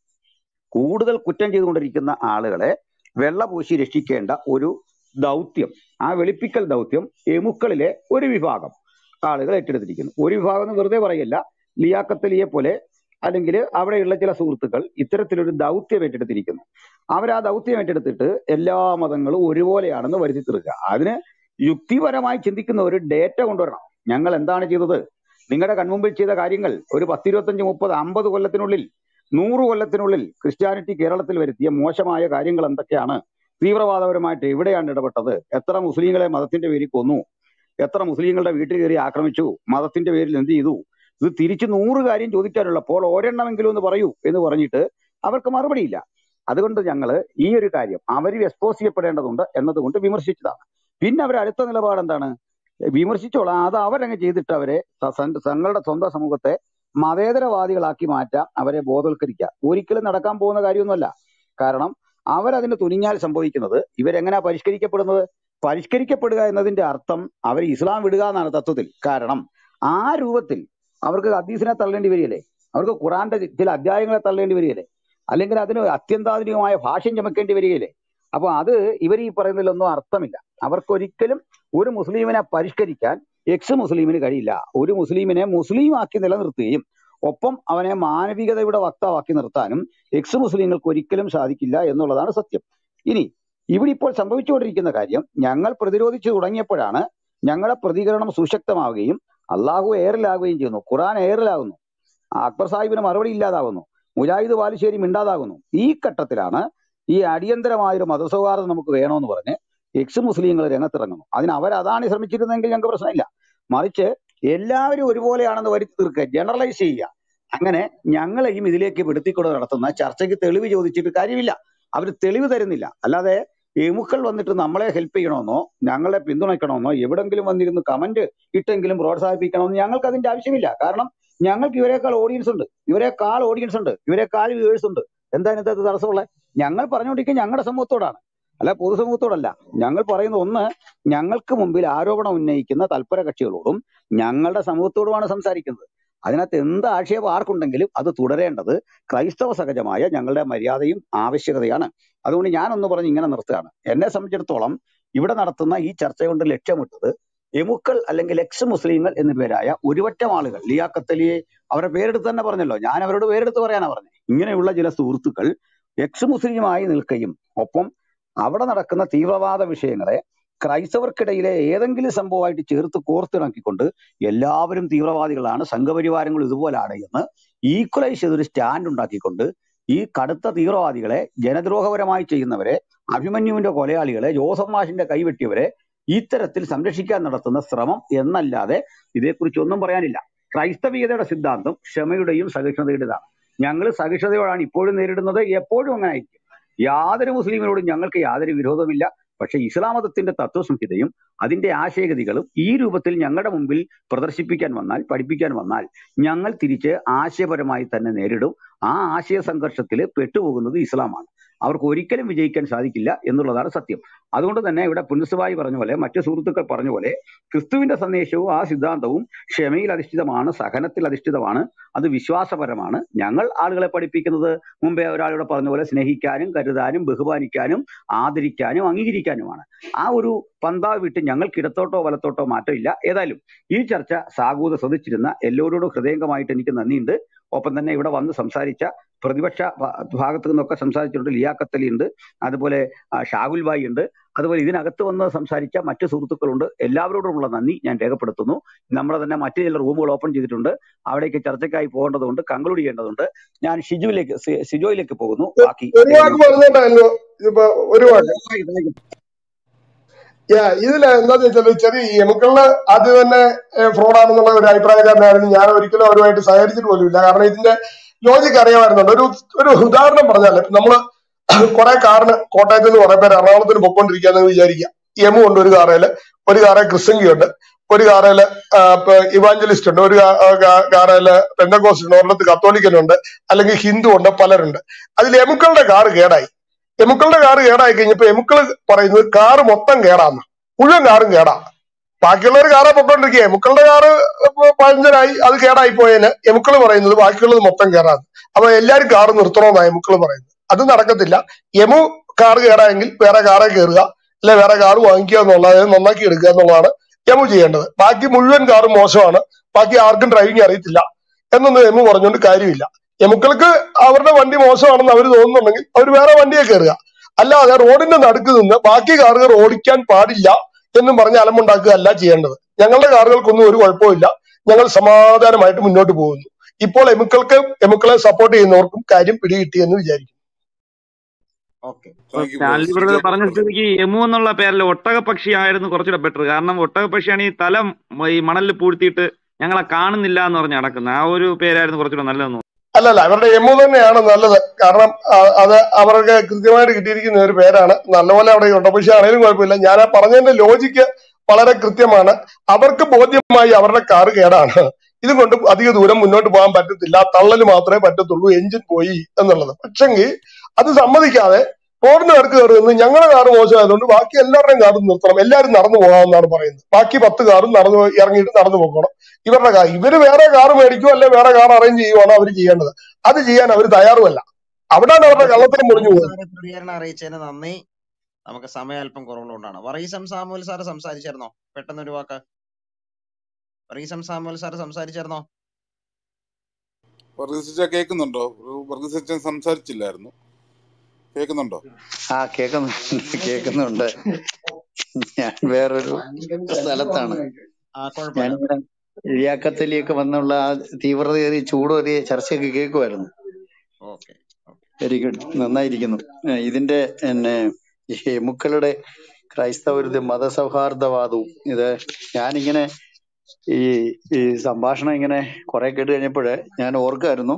കൂടുതൽ കുറ്റം ചെയ്തുകൊണ്ടിരിക്കുന്ന ആളുകളെ വെള്ളപൂശി രക്ഷിക്കേണ്ട ഒരു ദൗത്യം ആ വെളുപ്പിക്കൽ ദൗത്യം എമുക്കളിലെ ഒരു വിഭാഗം ആളുകൾ ഏറ്റെടുത്തിരിക്കുന്നു ഒരു വിഭാഗം എന്ന് വെറുതെ പറയില്ല ലിയാക്കത്തലിയെ പോലെ അല്ലെങ്കിൽ അവിടെയുള്ള ചില സുഹൃത്തുക്കൾ ഇത്തരത്തിലൊരു ദൗത്യം ഏറ്റെടുത്തിരിക്കുന്നു അവർ ആ ദൗത്യം ഏറ്റെടുത്തിട്ട് എല്ലാ മതങ്ങളും ഒരുപോലെയാണെന്ന് വരുത്തി തീർക്കുക അതിന് യുക്തിപരമായി ചിന്തിക്കുന്ന ഒരു ഡേറ്റ കൊണ്ടുവരണം ഞങ്ങൾ എന്താണ് ചെയ്തത് നിങ്ങളുടെ കൺമുമ്പിൽ ചെയ്ത കാര്യങ്ങൾ ഒരു പത്തിരുപത്തഞ്ച് മുപ്പത് അമ്പത് കൊല്ലത്തിനുള്ളിൽ നൂറ് കൊല്ലത്തിനുള്ളിൽ ക്രിസ്ത്യാനിറ്റി കേരളത്തിൽ വരുത്തിയ മോശമായ കാര്യങ്ങൾ എന്തൊക്കെയാണ് തീവ്രവാദപരമായിട്ട് എവിടെയാണ് ഇടപെട്ടത് എത്ര മുസ്ലിങ്ങളെ മതത്തിന്റെ പേരിൽ കൊന്നു എത്ര മുസ്ലിങ്ങളുടെ വീട്ടിൽ കയറി ആക്രമിച്ചു മതത്തിന്റെ പേരിൽ എന്ത് ചെയ്തു ഇത് തിരിച്ച് നൂറ് കാര്യം ചോദിക്കാനുള്ളപ്പോൾ ഒരെണ്ണമെങ്കിലും ഒന്ന് പറയൂ എന്ന് പറഞ്ഞിട്ട് അവർക്ക് മറുപടിയില്ല അതുകൊണ്ട് ഞങ്ങൾ ഈ ഒരു കാര്യം അവർ എക്സ്പോസ് ചെയ്യപ്പെടേണ്ടതുണ്ട് എന്നതുകൊണ്ട് വിമർശിച്ചതാണ് പിന്നെ അവർ അടുത്ത നിലപാട് എന്താണ് വിമർശിച്ചോളാം അത് അവരങ്ങ് ചെയ്തിട്ട് അവരെ ത- സ- തങ്ങളുടെ സ്വന്തം സമൂഹത്തെ മതേതരവാദികളാക്കി മാറ്റാം അവരെ ബോധവൽക്കരിക്കാം ഒരിക്കലും നടക്കാൻ പോകുന്ന കാര്യമൊന്നുമല്ല കാരണം അവരതിന് തുനിഞ്ഞാൽ സംഭവിക്കുന്നത് ഇവരെങ്ങനെയാ പരിഷ്കരിക്കപ്പെടുന്നത് പരിഷ്കരിക്കപ്പെടുക എന്നതിന്റെ അർത്ഥം അവർ ഇസ്ലാം വിടുക എന്നാണ് തത്വത്തിൽ കാരണം ആ രൂപത്തിൽ അവർക്ക് ഹദീസിനെ തള്ളേണ്ടി വരികയില്ലേ അവർക്ക് ഖുറാന്റെ ചില അധ്യായങ്ങളെ തള്ളേണ്ടി വരികയില്ലേ അല്ലെങ്കിൽ അതിന് അത്യന്താധുനികമായ ഭാഷ്യം ചമക്കേണ്ടി വരികയില്ലേ അപ്പൊ അത് ഇവർ ഈ പറയുന്നതിലൊന്നും അർത്ഥമില്ല അവർക്കൊരിക്കലും ഒരു മുസ്ലിമിനെ പരിഷ്കരിക്കാൻ എക്സ് മുസ്ലിമിന് കഴിയില്ല ഒരു മുസ്ലിമിനെ മുസ്ലിം ആക്കി നിലനിർത്തുകയും ഒപ്പം അവനെ മാനവികതയുടെ വക്താവാക്കി നിർത്താനും എക്സ് മുസ്ലിങ്ങൾക്ക് ഒരിക്കലും സാധിക്കില്ല എന്നുള്ളതാണ് സത്യം ഇനി ഇവിടെ ഇപ്പോൾ സംഭവിച്ചുകൊണ്ടിരിക്കുന്ന കാര്യം ഞങ്ങൾ പ്രതിരോധിച്ചു തുടങ്ങിയപ്പോഴാണ് ഞങ്ങളുടെ പ്രതികരണം സുശക്തമാവുകയും അള്ളാഹു എയറിലാകുകയും ചെയ്യുന്നു ഖുറാൻ എയറിലാകുന്നു അക്ബർ സാഹിബിന് മറുപടി ഇല്ലാതാകുന്നു മുജാഹിദ് ബാലുശ്ശേരി മിണ്ടാതാകുന്നു ഈ ഘട്ടത്തിലാണ് ഈ അടിയന്തരമായൊരു മതസൗഹാർദ്ദം നമുക്ക് വേണമെന്ന് പറഞ്ഞ് എക്സ് മുസ്ലിങ്ങൾ രംഗത്തിറങ്ങുന്നു അതിന് അവർ അതാണ് ശ്രമിച്ചിരുന്നെങ്കിൽ ഞങ്ങൾക്ക് പ്രശ്നമില്ല മറിച്ച് എല്ലാവരും ഒരുപോലെയാണെന്ന് വരുത്തി തീർക്കുക ജനറലൈസ് ചെയ്യുക അങ്ങനെ ഞങ്ങളെയും ഇതിലേക്ക് പെടുത്തിക്കൊണ്ട് നടത്തുന്ന ചർച്ചയ്ക്ക് തെളിവ് ചോദിച്ചിട്ട് കാര്യമില്ല അവർ തെളിവ് തരുന്നില്ല അല്ലാതെ എമുക്കൾ വന്നിട്ട് നമ്മളെ ഹെൽപ്പ് ചെയ്യണമെന്നോ ഞങ്ങളെ പിന്തുണയ്ക്കണമെന്നോ എവിടെങ്കിലും വന്നിരുന്ന് കമന്റ് ഇട്ടെങ്കിലും പ്രോത്സാഹിപ്പിക്കണമെന്നോ ഞങ്ങൾക്ക് അതിന്റെ ആവശ്യമില്ല കാരണം ഞങ്ങൾക്ക് ഇവരെക്കാൾ ഓഡിയൻസ് ഉണ്ട് ഇവരെക്കാൾ ഓഡിയൻസ് ഉണ്ട് ഇവരെക്കാൾ വ്യൂവേഴ്സ് ഉണ്ട് എന്താ ഇതിനകത്ത് തടസ്സമുള്ളത് ഞങ്ങൾ പറഞ്ഞുകൊണ്ടിരിക്കുക ഞങ്ങളുടെ സമൂഹത്തോടാണ് അല്ല പൊതുസമൂഹത്തോടല്ല ഞങ്ങൾ പറയുന്ന ഒന്ന് ഞങ്ങൾക്ക് മുമ്പിൽ ആരോപണം ഉന്നയിക്കുന്ന തൽപര കക്ഷികളോടും ഞങ്ങളുടെ സമൂഹത്തോടുമാണ് സംസാരിക്കുന്നത് അതിനകത്ത് എന്ത് ആക്ഷേപം ആർക്കുണ്ടെങ്കിലും അത് തുടരേണ്ടത് ക്രൈസ്തവ സഹജമായ ഞങ്ങളുടെ മര്യാദയും ആവശ്യകതയാണ് അതുകൊണ്ട് ഞാനൊന്ന് പറഞ്ഞ് ഇങ്ങനെ നിർത്തുകയാണ് എന്നെ സംബന്ധിച്ചിടത്തോളം ഇവിടെ നടത്തുന്ന ഈ ചർച്ച കൊണ്ട് ലക്ഷ്യമിട്ടത് എമുക്കൾ അല്ലെങ്കിൽ എക്സ് മുസ്ലിങ്ങൾ എന്നു പേരായ ഒരുപറ്റം ആളുകൾ ലിയാഖത്തലിയെ അവരുടെ പേരെടുത്ത് തന്നെ പറഞ്ഞല്ലോ ഞാൻ അവരോട് പേരെടുത്ത് പറയാനാ പറഞ്ഞത് ഇങ്ങനെയുള്ള ചില സുഹൃത്തുക്കൾ എക്സ് മുസ്ലിമായി നിൽക്കുകയും ഒപ്പം അവിടെ നടക്കുന്ന തീവ്രവാദ വിഷയങ്ങളെ ക്രൈസ്തവർക്കിടയിലെ ഏതെങ്കിലും സംഭവമായിട്ട് ചേർത്ത് കോർത്തിണക്കിക്കൊണ്ട് എല്ലാവരും തീവ്രവാദികളാണ് സംഘപരിവാരങ്ങൾ ഇതുപോലാണ് എന്ന് ഈക്വലൈസ് ചെയ്തൊരു സ്റ്റാൻഡ് ഉണ്ടാക്കിക്കൊണ്ട് ഈ കടുത്ത തീവ്രവാദികളെ ജനദ്രോഹപരമായി ചെയ്യുന്നവരെ അഭിമന്യുവിന്റെ കൊലയാളികളെ ജോസഫ് മാഷിന്റെ കൈവെട്ടിയവരെ ഇത്തരത്തിൽ സംരക്ഷിക്കാൻ നടത്തുന്ന ശ്രമം എന്നല്ലാതെ ഇതേക്കുറിച്ച് ഒന്നും പറയാനില്ല ക്രൈസ്തവീയതയുടെ സിദ്ധാന്തം ക്ഷമയുടെയും സഹിഷ്ണുതയുടേതാണ് ഞങ്ങൾ സഹിഷ്ണുതയോടാണ് ഇപ്പോഴും നേരിടുന്നത് എപ്പോഴും അങ്ങനെ ആയിരിക്കും യാതൊരു മുസ്ലിമിനോടും ഞങ്ങൾക്ക് യാതൊരു വിരോധമില്ല പക്ഷെ ഇസ്ലാം മതത്തിന്റെ തത്വസംഹിതയും അതിന്റെ ആശയഗതികളും ഈ രൂപത്തിൽ ഞങ്ങളുടെ മുമ്പിൽ പ്രദർശിപ്പിക്കാൻ വന്നാൽ പഠിപ്പിക്കാൻ വന്നാൽ ഞങ്ങൾ തിരിച്ച് ആശയപരമായി തന്നെ നേരിടും ആ ആശയ സംഘർഷത്തിൽ പെട്ടുപോകുന്നത് ഇസ്ലാമാണ് അവർക്ക് ഒരിക്കലും വിജയിക്കാൻ സാധിക്കില്ല എന്നുള്ളതാണ് സത്യം അതുകൊണ്ട് തന്നെ ഇവിടെ പുനസ്വായി പറഞ്ഞ പോലെ മറ്റു സുഹൃത്തുക്കൾ പറഞ്ഞ പോലെ ക്രിസ്തുവിന്റെ സന്ദേശവും ആ സിദ്ധാന്തവും ക്ഷമയിൽ അധിഷ്ഠിതമാണ് സഹനത്തിൽ അധിഷ്ഠിതമാണ് അത് വിശ്വാസപരമാണ് ഞങ്ങൾ ആളുകളെ പഠിപ്പിക്കുന്നത് മുമ്പേ ഒരാളോട് പറഞ്ഞ പോലെ സ്നേഹിക്കാനും കരുതാനും ബഹുമാനിക്കാനും ആദരിക്കാനും അംഗീകരിക്കാനുമാണ് ആ ഒരു പന്താവ് വിട്ട് ഞങ്ങൾക്ക് ഇടത്തോട്ടോ വലത്തോട്ടോ മാറ്റമില്ല ഏതായാലും ഈ ചർച്ച സാഗൂത ശ്രദ്ധിച്ചിരുന്ന എല്ലാവരോടും ഹൃദയംഗമായിട്ട് എനിക്ക് നന്ദിയുണ്ട് ഒപ്പം തന്നെ ഇവിടെ വന്ന് സംസാരിച്ച പ്രതിപക്ഷ ഭ- ഭാഗത്തു നിന്നൊക്കെ സംസാരിച്ചിട്ടുണ്ട് ലിയാഖത്തലി ഉണ്ട് അതുപോലെ ആ, ഷാഹുൽ ബായി ഉണ്ട് അതുപോലെ ഇതിനകത്ത് വന്ന് സംസാരിച്ച മറ്റു സുഹൃത്തുക്കളുണ്ട് എല്ലാവരോടുമുള്ള നന്ദി ഞാൻ രേഖപ്പെടുത്തുന്നു നമ്മുടെ തന്നെ മറ്റു ചില റൂമുകൾ ഓപ്പൺ ചെയ്തിട്ടുണ്ട് അവിടേക്ക് ചർച്ചയ്ക്കായി പോകേണ്ടതുണ്ട് കൺക്ലൂഡ് ചെയ്യേണ്ടതുണ്ട് ഞാൻ ഷിജുവിലേക്ക് സി- സിജോയിലേക്ക് പോകുന്നു ബാക്കി ഒരു വാക്ക് പറഞ്ഞോണ്ടല്ലോ ഇതിപ്പോ ഒരു വാക്ക് യാ ഇതില് എന്താന്ന് വെച്ചാല് ചെറിയ എമുക്കളില് ആദ്യം തന്നെ ഫ്രോഡാണെന്നുള്ള ഒരു അഭിപ്രായക്കാരനായിരുന്നു ഞാൻ ഒരിക്കലും അവരുമായിട്ട് സഹകരിച്ചിട്ട് പോലുമില്ല കാരണം ഇതിന്റെ ലോജിക്ക് അറിയാമായിരുന്നുണ്ട് ഒരു ഒരു ഉദാഹരണം പറഞ്ഞാല് നമ്മള് കുറെ കാറിന് കോട്ടയത്ത് നിന്ന് കുറെ പേര് എറണാകുളത്തിന് പൊക്കോണ്ടിരിക്കാന്ന് വിചാരിക്കുക യമു ഉണ്ട് ഒരു കാറയില് ഒരു കാറേ ക്രിസ്തങ്കി ഉണ്ട് ഒരു കാറയില് ഇവാഞ്ചലിസ്റ്റ് ഉണ്ട് ഒരു കാ- ആ കാ- കാറയില് പെന്തക്കോസ്റ്റ് ഉണ്ട് ഒരിടത്ത് കത്തോലിക്കനുണ്ട് അല്ലെങ്കിൽ ഹിന്ദു ഉണ്ട് പലരുണ്ട് അതിൽ എമുക്കളുടെ കാറ് കേടായി എമുക്കളുടെ കാറ് കേടായി കഴിഞ്ഞപ്പോ എമുക്കള് പറയുന്നത് കാറ് മൊത്തം കേടാന്ന് മുഴുവൻ കാറും കേടാ ബാക്കിയുള്ളവർ കാറെ പൊക്കോണ്ടിരിക്കുക എമുക്കളുടെ കാറ് ഇപ്പൊ പഴഞ്ചനായി അത് കേടായി പോയതിന് എമുക്കള് പറയുന്നത് ബാക്കിയുള്ളത് മൊത്തം കേടാന്ന് അപ്പൊ എല്ലാരും കാറ് നിർത്തണമെന്നാണ് എമുക്കള് പറയുന്നത് അത് നടക്കത്തില്ല എമു കാറ് കേടായെങ്കിൽ വേറെ കാറെ കയറുക അല്ലെ വേറെ കാറ് വാങ്ങിക്കുക എന്നുള്ളത് നന്നാക്കി എടുക്കുക എന്നുള്ളതാണ് എമു ചെയ്യേണ്ടത് ബാക്കി മുഴുവൻ കാറും മോശമാണ് ബാക്കി ആർക്കും ഡ്രൈവിംഗ് അറിയത്തില്ല എന്നൊന്നും എമു പറഞ്ഞുകൊണ്ട് കാര്യമില്ല എമുക്കൾക്ക് അവരുടെ വണ്ടി മോശമാണെന്ന് അവർ തോന്നുന്നുണ്ടെങ്കിൽ അവർ വേറെ വണ്ടിയെ കയറുക അല്ലാതെ റോഡിന്റെ നടുക്ക് നിന്ന് ബാക്കി കാറുകൾ ഓടിക്കാൻ പാടില്ല എന്നും പറഞ്ഞ് അലമുണ്ടാക്കുക അല്ല ചെയ്യേണ്ടത് ഞങ്ങളുടെ കാറുകൾക്കൊന്നും ഒരു കുഴപ്പമില്ല ഞങ്ങൾ സമാധാനമായിട്ട് മുന്നോട്ട് പോകുന്നു ഇപ്പോൾ എമുക്കൾക്ക് എമുക്കളെ സപ്പോർട്ട് ചെയ്യുന്നവർക്കും കാര്യം പിടികിട്ടിയെന്ന് വിചാരിക്കും ഓക്കെ ഇപ്പൊ thank you bro Stanley brother Sijo പറഞ്ഞ സ്ഥിതിക്ക് യമു എന്നുള്ള പേരിൽ ഒട്ടകപ്പക്ഷി ആയിരുന്നു കുറച്ചുകൂടെ ബെറ്റർ കാരണം ഒട്ടകപ്പക്ഷിയാണ് ഈ തല മ- ഈ മണലിൽ പൂഴ്ത്തിയിട്ട് ഞങ്ങളെ കാണുന്നില്ല എന്ന് പറഞ്ഞ് നടക്കുന്നത് ആ ഒരു പേരായിരുന്നു കുറച്ചുകൂടെ നല്ലതെന്ന് തോന്നുന്നു അല്ലല്ല അവരുടെ എമു തന്നെയാണ് നല്ലത് കാരണം ആ, അത് അവർക്ക് കൃത്യമായിട്ട് കിട്ടിയിരിക്കുന്ന ഒരു പേരാണ് നല്ലപോലെ അവിടെ ഉണ്ട് പക്ഷെ ആണെങ്കിലും കുഴപ്പമില്ല ഞാൻ ആ പറഞ്ഞതിന്റെ ലോജിക്ക് വളരെ കൃത്യമാണ് അവർക്ക് ബോധ്യമായി അവരുടെ കാറ് കേടാണ് ഇത് കൊണ്ട് അധിക ദൂരം മുന്നോട്ട് പോകാൻ പറ്റത്തില്ല തള്ളല് മാത്രമേ പറ്റത്തുള്ളൂ എഞ്ചിൻ പോയി എന്നുള്ളത് പക്ഷെങ്കിൽ അത് സമ്മതിക്കാതെ റോഡിന് നേർക്ക് കയറുന്നത് ഞങ്ങളുടെ കാറ് മോശമായതുകൊണ്ട് ബാക്കി എല്ലാവരുടെയും കാറും നിർത്തണം എല്ലാവരും നടന്നു പോകാമെന്നാണ് പറയുന്നത് ബാക്കി പത്ത് കാറും നടന്നു പോയി- ഇറങ്ങിയിട്ട് നടന്നു പോകണം ഇവരുടെ കാർ ഇവര് വേറെ കാർ മേടിക്കുമോ അല്ലെ വേറെ കാർ അറേഞ്ച് ചെയ്യുവാണ് അവർ ചെയ്യേണ്ടത് അത് ചെയ്യാൻ അവർ തയ്യാറുമല്ല അവിടാണ് അവരുടെ ഓക്കെ കള്ളത്തിന് മുറിഞ്ഞു സാമൂൽ പോകുന്നത് സാറെ പ്രതികരണം അറിയിച്ചതിന് നന്ദി നമുക്ക് സമയം അല്പം കുറവുള്ളതുകൊണ്ടാണ് വറീസം സാമുൽ സാറ് സംസാരിച്ചായിരുന്നോ പെട്ടെന്ന് ഒരു വാക്ക് വറീസം സാമുൽ സാറ് സംസാരിച്ചായിരുന്നോ വർഗീസിച്ച കേൾക്കുന്നുണ്ടോ വർഗീസിച്ച സംസാരിച്ചില്ലായിരുന്നു കേൾക്കുന്നുണ്ടോ ആ കേൾക്കുന്നുണ്ട് കേൾക്കുന്നുണ്ട് ഞാൻ വേറൊരു സ്ഥലത്താണ് ആ കുഴപ്പമില്ല ഞാനിവിടെ ഇഴിയാക്കത്തലിയൊക്കെ വന്നുള്ള ആ തീവ്രതയേറിയ ചൂടേറിയ ചർച്ചയൊക്കെ കേൾക്കുമായിരുന്നു ഓക്കെ ഓക്കെ വെരി ഗുഡ് നന്നായിരിക്കുന്നു ഏ, ഇതിന്റെ എന്നെ ഈ എമുക്കളുടെ ക്രൈസ്തവരുടെ മതസൗഹാർദ്ദവാദവും ഇത് ഞാനിങ്ങനെ ഈ ഈ സംഭാഷണം ഇങ്ങനെ കുറെ കേട്ട് കഴിഞ്ഞപ്പോഴ് ഞാൻ ഓർക്കായിരുന്നു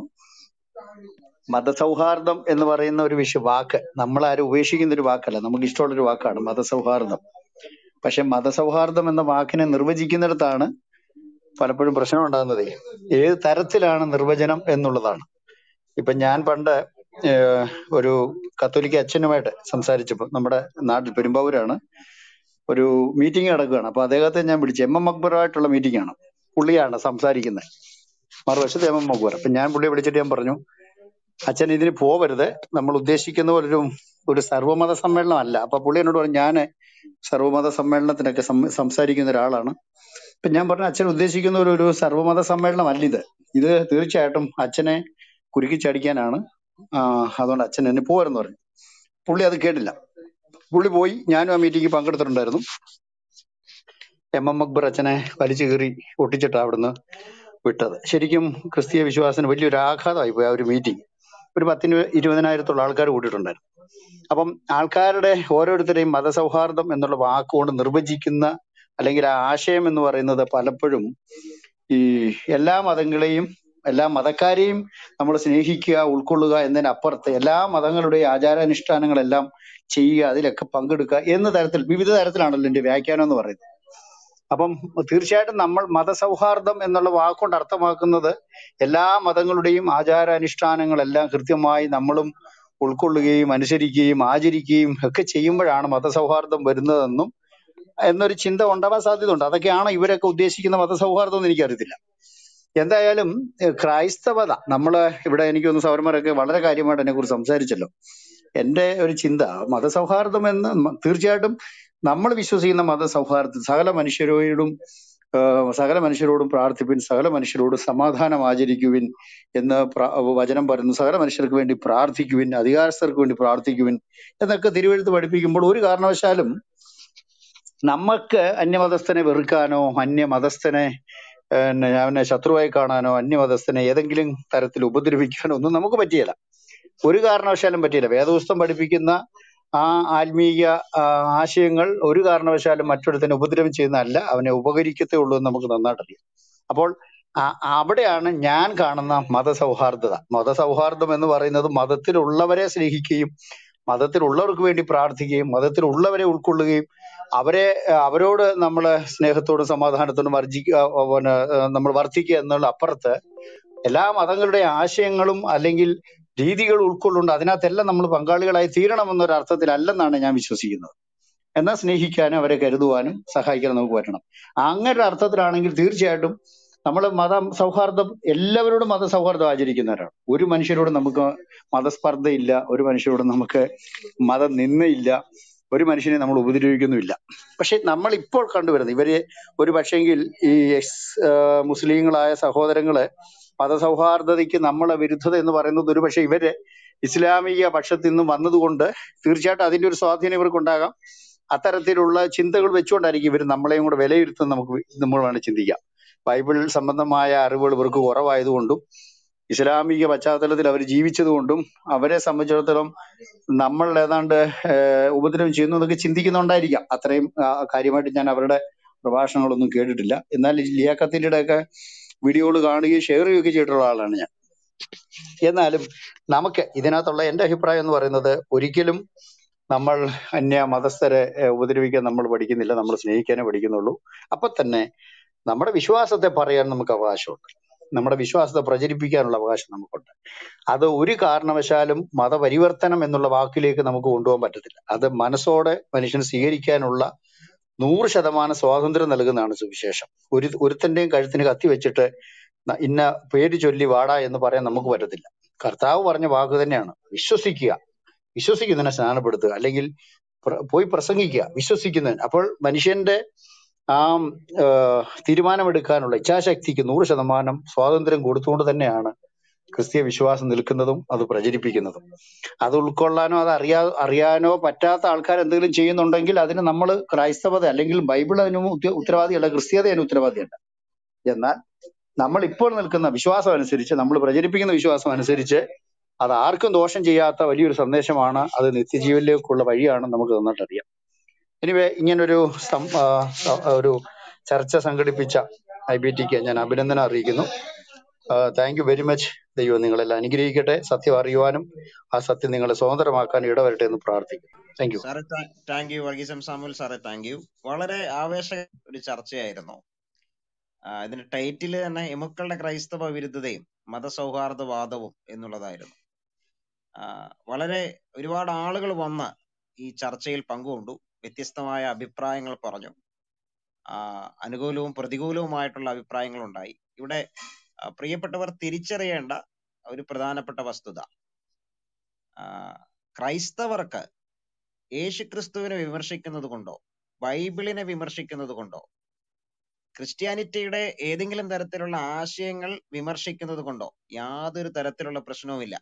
മതസൗഹാർദ്ദം എന്ന് പറയുന്ന ഒരു വിഷയ വാക്ക് നമ്മളാരും ഉപേക്ഷിക്കുന്ന ഒരു വാക്കല്ല നമുക്ക് ഇഷ്ടമുള്ള ഒരു വാക്കാണ് മതസൗഹാർദ്ദം പക്ഷെ മതസൗഹാർദ്ദം എന്ന വാക്കിനെ നിർവചിക്കുന്നിടത്താണ് പലപ്പോഴും പ്രശ്നം ഉണ്ടാകുന്നത് ഏത് തരത്തിലാണ് നിർവചനം എന്നുള്ളതാണ് ഇപ്പൊ ഞാൻ പണ്ട് ഏഹ്, ഒരു കത്തോലിക്ക അച്ഛനുമായിട്ട് സംസാരിച്ചപ്പോൾ നമ്മുടെ നാട്ടിൽ പെരുമ്പാവൂരാണ് ഒരു മീറ്റിംഗ് നടക്കുകയാണ് അപ്പൊ അദ്ദേഹത്തെ ഞാൻ വിളിച്ചു എം എം അക്ബറുമായിട്ടുള്ള മീറ്റിംഗ് ആണ് പുള്ളിയാണ് സംസാരിക്കുന്നത് മറുവശത്ത് എം എം അക്ബർ അപ്പൊ ഞാൻ പുള്ളിയെ വിളിച്ചിട്ട് ഞാൻ പറഞ്ഞു അച്ഛൻ ഇതിന് പോവരുത് നമ്മൾ ഉദ്ദേശിക്കുന്ന പോലൊരു ഒരു സർവ്വമത സമ്മേളനം അല്ല അപ്പൊ പുള്ളി എന്നോട് പറഞ്ഞു ഞാൻ സർവ്വമത സമ്മേളനത്തിനൊക്കെ സം- സംസാരിക്കുന്ന ഒരാളാണ് ഇപ്പൊ ഞാൻ പറഞ്ഞു അച്ഛൻ ഉദ്ദേശിക്കുന്ന ഒരു ഒരു സർവ്വമത സമ്മേളനം അല്ല ഇത് ഇത് തീർച്ചയായിട്ടും അച്ഛനെ കുരുക്കിച്ചടിക്കാനാണ് ആ, അതുകൊണ്ട് അച്ഛൻ എന്നെ പോരെന്ന് പറഞ്ഞു പുള്ളി അത് കേട്ടില്ല പുള്ളി പോയി ഞാനും ആ മീറ്റിംഗിൽ പങ്കെടുത്തിട്ടുണ്ടായിരുന്നു എം എം അക്ബർ അച്ഛനെ വലിച്ചു കീറി ഒട്ടിച്ചിട്ടാ അവിടുന്ന് വിട്ടത് ശരിക്കും ക്രിസ്തീയ വിശ്വാസത്തിന് വലിയൊരു ആഘാതമായി പോയി ആ ഒരു മീറ്റിംഗ് ഒരു പത്തിന് ഇരുപതിനായിരത്തോളം ആൾക്കാർ കൂട്ടിയിട്ടുണ്ടായിരുന്നു അപ്പം ആൾക്കാരുടെ ഓരോരുത്തരെയും മതസൗഹാർദ്ദം എന്നുള്ള വാക്കുകൊണ്ട് നിർവചിക്കുന്ന അല്ലെങ്കിൽ ആ ആശയം എന്ന് പറയുന്നത് പലപ്പോഴും ഈ എല്ലാ മതങ്ങളെയും എല്ലാ മതക്കാരെയും നമ്മൾ സ്നേഹിക്കുക ഉൾക്കൊള്ളുക എന്നതിനപ്പുറത്ത് എല്ലാ മതങ്ങളുടെയും ആചാരാനുഷ്ഠാനങ്ങളെല്ലാം ചെയ്യുക അതിലൊക്കെ പങ്കെടുക്കുക എന്ന തരത്തിൽ വിവിധ തരത്തിലാണല്ലോ എന്റെ വ്യാഖ്യാനം എന്ന് പറയുന്നത് അപ്പം തീർച്ചയായിട്ടും നമ്മൾ മതസൗഹാർദ്ദം എന്നുള്ള വാക്കുകൊണ്ട് അർത്ഥമാക്കുന്നത് എല്ലാ മതങ്ങളുടെയും ആചാരാനുഷ്ഠാനങ്ങളെല്ലാം കൃത്യമായി നമ്മളും ഉൾക്കൊള്ളുകയും അനുസരിക്കുകയും ആചരിക്കുകയും ഒക്കെ ചെയ്യുമ്പോഴാണ് മതസൗഹാർദ്ദം വരുന്നതെന്നും എന്നൊരു ചിന്ത ഉണ്ടാവാൻ സാധ്യതയുണ്ട് അതൊക്കെയാണ് ഇവരൊക്കെ ഉദ്ദേശിക്കുന്ന മതസൗഹാർദ്ദം എന്ന് എനിക്കറിയത്തില്ല എന്തായാലും ഏഹ് ക്രൈസ്തവത നമ്മള് ഇവിടെ എനിക്ക് തോന്നുന്നു സൗരന്മാരൊക്കെ വളരെ കാര്യമായിട്ട് എന്നെ കുറിച്ച് സംസാരിച്ചല്ലോ എന്റെ ഒരു ചിന്ത മതസൗഹാർദ്ദം എന്ന് മ- തീർച്ചയായിട്ടും നമ്മൾ വിശ്വസിക്കുന്ന മതസൗഹാർദ്ദം സകല മനുഷ്യരോടും ആഹ് സകല മനുഷ്യരോടും പ്രാർത്ഥിപ്പിൻ സകല മനുഷ്യരോടും സമാധാനം ആചരിക്കുവിൻ എന്ന് പ്ര- വചനം പറയുന്നു സകല മനുഷ്യർക്ക് വേണ്ടി പ്രാർത്ഥിക്കുവിൻ അധികാരസ്ഥർക്ക് വേണ്ടി പ്രാർത്ഥിക്കുവിൻ എന്നൊക്കെ തിരുവെഴുത്ത് പഠിപ്പിക്കുമ്പോൾ ഒരു കാരണവശാലും നമുക്ക് അന്യമതസ്ഥനെ വെറുക്കാനോ അന്യമതസ്ഥനെ പിന്നെ അവനെ ശത്രുവായി കാണാനോ അന്യമതസ്ഥനെ ഏതെങ്കിലും തരത്തിൽ ഉപദ്രവിക്കാനോ ഒന്നും നമുക്ക് പറ്റിയല്ല ഒരു കാരണവശാലും പറ്റിയില്ല വേദപുസ്തകം പഠിപ്പിക്കുന്ന ആ ആത്മീയ ആ, ആശയങ്ങൾ ഒരു കാരണവശാലും മറ്റൊരുത്തനെ ഉപദ്രവം ചെയ്യുന്നതല്ല അവനെ ഉപകരിക്കത്തേ ഉള്ളൂ എന്ന് നമുക്ക് നന്നായിട്ടറിയാം അപ്പോൾ ആ- അവിടെയാണ് ഞാൻ കാണുന്ന മതസൗഹാർദ്ദത മതസൗഹാർദ്ദം എന്ന് പറയുന്നത് മതത്തിലുള്ളവരെ സ്നേഹിക്കുകയും മതത്തിലുള്ളവർക്ക് വേണ്ടി പ്രാർത്ഥിക്കുകയും മതത്തിലുള്ളവരെ ഉൾക്കൊള്ളുകയും അവരെ ആ, അവരോട് നമ്മൾ സ്നേഹത്തോടും സമാധാനത്തോടും വർജിക്കുക ആ, പിന്നെ നമ്മൾ വർദ്ധിക്കുക എന്നുള്ള അപ്പുറത്ത് എല്ലാ മതങ്ങളുടെ ആശയങ്ങളും അല്ലെങ്കിൽ രീതികൾ ഉൾക്കൊള്ളുണ്ട് അതിനകത്തെല്ലാം നമ്മൾ പങ്കാളികളായി തീരണമെന്നൊരു അർത്ഥത്തിലല്ലെന്നാണ് ഞാൻ വിശ്വസിക്കുന്നത് എന്നാൽ സ്നേഹിക്കാനും അവരെ കരുതുവാനും സഹായിക്കാനും നമുക്ക് പറ്റണം അങ്ങനെ ഒരു അർത്ഥത്തിലാണെങ്കിൽ തീർച്ചയായിട്ടും നമ്മൾ മത സൗഹാർദ്ദം എല്ലാവരോടും മത സൗഹാർദ്ദം ആചരിക്കുന്നവരാണ് ഒരു മനുഷ്യരോടും നമുക്ക് മതസ്പർദ്ധയില്ല ഒരു മനുഷ്യരോടും നമുക്ക് മത നിന്നയില്ല ഒരു മനുഷ്യനെ നമ്മൾ ഉപദ്രവിക്കുന്നുമില്ല പക്ഷെ നമ്മൾ ഇപ്പോൾ കണ്ടുവരുന്നത് ഇവര് ഒരു പക്ഷെങ്കിൽ ഈ എക്സ് മുസ്ലിങ്ങളായ സഹോദരങ്ങള് മതസൗഹാർദ്ദതയ്ക്ക് നമ്മളെ വിരുദ്ധത എന്ന് പറയുന്നത് ഒരു പക്ഷെ ഇവര് ഇസ്ലാമിക പക്ഷത്തിൽ നിന്ന് വന്നതുകൊണ്ട് തീർച്ചയായിട്ടും അതിന്റെ ഒരു സ്വാധീനം ഇവർക്കുണ്ടാകാം അത്തരത്തിലുള്ള ചിന്തകൾ വെച്ചുകൊണ്ടായിരിക്കും ഇവർ നമ്മളെയും കൂടെ വിലയിരുത്തുന്നത് നമുക്ക് വി- നമ്മൾ വേണം ചിന്തിക്കാം ബൈബിൾ സംബന്ധമായ അറിവുകൾ ഇവർക്ക് കുറവായതുകൊണ്ടും ഇസ്ലാമിക പശ്ചാത്തലത്തിൽ അവർ ജീവിച്ചതുകൊണ്ടും അവരെ സംബന്ധിച്ചിടത്തോളം നമ്മൾ ഏതാണ്ട് ഏഹ്, ഉപദ്രവം ചെയ്യുന്നു എന്നൊക്കെ ചിന്തിക്കുന്നുണ്ടായിരിക്കാം അത്രയും ആ, കാര്യമായിട്ട് ഞാൻ അവരുടെ പ്രഭാഷണങ്ങളൊന്നും കേട്ടിട്ടില്ല എന്നാൽ ഈ ലിയാഖത്തിന്റെ ഒക്കെ വീഡിയോകൾ കാണുകയും ഷെയർ ചെയ്യുകയൊക്കെ ചെയ്തിട്ടുള്ള ആളാണ് ഞാൻ എന്നാലും നമുക്ക് ഇതിനകത്തുള്ള എന്റെ അഭിപ്രായം എന്ന് പറയുന്നത് ഒരിക്കലും നമ്മൾ അന്യ മതസ്ഥരെ ഏഹ്, ഉപദ്രവിക്കാൻ നമ്മൾ പഠിക്കുന്നില്ല നമ്മൾ സ്നേഹിക്കാനേ പഠിക്കുന്നുള്ളൂ അപ്പൊ തന്നെ നമ്മുടെ വിശ്വാസത്തെ പറയാൻ നമുക്ക് അവകാശമുണ്ട് നമ്മുടെ വിശ്വാസത്തെ പ്രചരിപ്പിക്കാനുള്ള അവകാശം നമുക്കുണ്ട് അത് ഒരു കാരണവശാലും മതപരിവർത്തനം എന്നുള്ള വാക്കിലേക്ക് നമുക്ക് കൊണ്ടുപോകാൻ പറ്റത്തില്ല അത് മനസ്സോടെ മനുഷ്യന് സ്വീകരിക്കാനുള്ള നൂറ് ശതമാനം സ്വാതന്ത്ര്യം നൽകുന്നതാണ് സുവിശേഷം ഒരു ഒരുത്തന്റെയും കഴുത്തിന് കത്തി വെച്ചിട്ട് ന- ഇന്ന പേര് ചൊല്ലി വാടാ എന്ന് പറയാൻ നമുക്ക് പറ്റത്തില്ല കർത്താവ് പറഞ്ഞ വാക്ക് തന്നെയാണ് വിശ്വസിക്കുക വിശ്വസിക്കുന്നതിനെ സ്നാനപ്പെടുത്തുക അല്ലെങ്കിൽ പ്ര- പോയി പ്രസംഗിക്കുക വിശ്വസിക്കുന്നതിന് അപ്പോൾ മനുഷ്യന്റെ ആ ആ, തീരുമാനമെടുക്കാനുള്ള ഇച്ഛാശക്തിക്ക് നൂറ് ശതമാനം സ്വാതന്ത്ര്യം കൊടുത്തുകൊണ്ട് തന്നെയാണ് ക്രിസ്തീയ വിശ്വാസം നിൽക്കുന്നതും അത് പ്രചരിപ്പിക്കുന്നതും അത് ഉൾക്കൊള്ളാനോ അത് അറിയാ അറിയാനോ പറ്റാത്ത ആൾക്കാർ എന്തെങ്കിലും ചെയ്യുന്നുണ്ടെങ്കിൽ അതിന് നമ്മൾ ക്രൈസ്തവത അല്ലെങ്കിൽ ബൈബിൾ അതിന് ഉത്ത- ഉത്തരവാദിയല്ല ക്രിസ്തീയത അതിന് ഉത്തരവാദിയല്ല എന്നാൽ നമ്മൾ ഇപ്പോൾ നിൽക്കുന്ന വിശ്വാസം അനുസരിച്ച് നമ്മൾ പ്രചരിപ്പിക്കുന്ന വിശ്വാസം അനുസരിച്ച് അത് ആർക്കും ദോഷം ചെയ്യാത്ത വലിയൊരു സന്ദേശമാണ് അത് നിത്യജീവനിലേക്കുള്ള വഴിയാണ് നമുക്ക് നന്നായിട്ട് അറിയാം എനിവേ ഇങ്ങനൊരു സം- ആ, സ- ഒരു ചർച്ച സംഘടിപ്പിച്ച ഐ ബി ടിക്ക് ഞാൻ അഭിനന്ദനം അറിയിക്കുന്നു താങ്ക് യു വെരി മച്ച് ദൈവം നിങ്ങളെല്ലാം അനുഗ്രഹിക്കട്ടെ സത്യം അറിയുവാനും ആ സത്യം നിങ്ങളെ സ്വതന്ത്രമാക്കാൻ ഇടവരട്ടെ എന്ന് പ്രാർത്ഥിക്കുന്നു താങ്ക് യു സാറേ താങ്ക് യു വർഗീസം സാമുൽ സാറേ താങ്ക് യു വളരെ ആവേശ ഒരു ചർച്ചയായിരുന്നു ആ, ഇതിന്റെ ടൈറ്റിൽ തന്നെ എമുക്കളുടെ ക്രൈസ്തവ വിരുദ്ധതയും മതസൗഹാർദ്ദവാദവും എന്നുള്ളതായിരുന്നു ആ, വളരെ ഒരുപാട് ആളുകൾ വന്ന് ഈ ചർച്ചയിൽ പങ്കുകൊണ്ടു വ്യത്യസ്തമായ അഭിപ്രായങ്ങൾ പറഞ്ഞു ആ, അനുകൂലവും പ്രതികൂലവുമായിട്ടുള്ള അഭിപ്രായങ്ങൾ ഉണ്ടായി ഇവിടെ ആ, പ്രിയപ്പെട്ടവർ തിരിച്ചറിയേണ്ട ഒരു പ്രധാനപ്പെട്ട വസ്തുത ആ, ക്രൈസ്തവർക്ക് യേശുക്രിസ്തുവിനെ വിമർശിക്കുന്നത് കൊണ്ടോ ബൈബിളിനെ വിമർശിക്കുന്നത് കൊണ്ടോ ക്രിസ്ത്യാനിറ്റിയുടെ ഏതെങ്കിലും തരത്തിലുള്ള ആശയങ്ങൾ വിമർശിക്കുന്നത് കൊണ്ടോ യാതൊരു തരത്തിലുള്ള പ്രശ്നവുമില്ല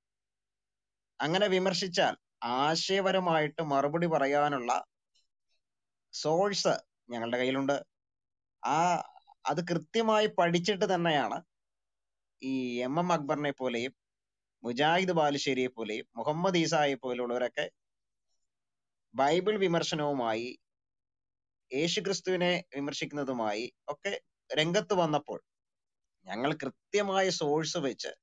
അങ്ങനെ വിമർശിച്ചാൽ ആശയപരമായിട്ട് മറുപടി പറയാനുള്ള സോഴ്സ് ഞങ്ങളുടെ കയ്യിലുണ്ട് ആ അത് കൃത്യമായി പഠിച്ചിട്ട് തന്നെയാണ് ഈ എം എം അക്ബറിനെ പോലെയും മുജാഹിദ് ബാലുശ്ശേരിയെ പോലെയും മുഹമ്മദ് ഈസായെ പോലുള്ളവരൊക്കെ ബൈബിൾ വിമർശനവുമായി യേശുക്രിസ്തുവിനെ വിമർശിക്കുന്നതുമായി ഒക്കെ രംഗത്ത് വന്നപ്പോൾ ഞങ്ങൾ കൃത്യമായ സോഴ്സ് വെച്ച്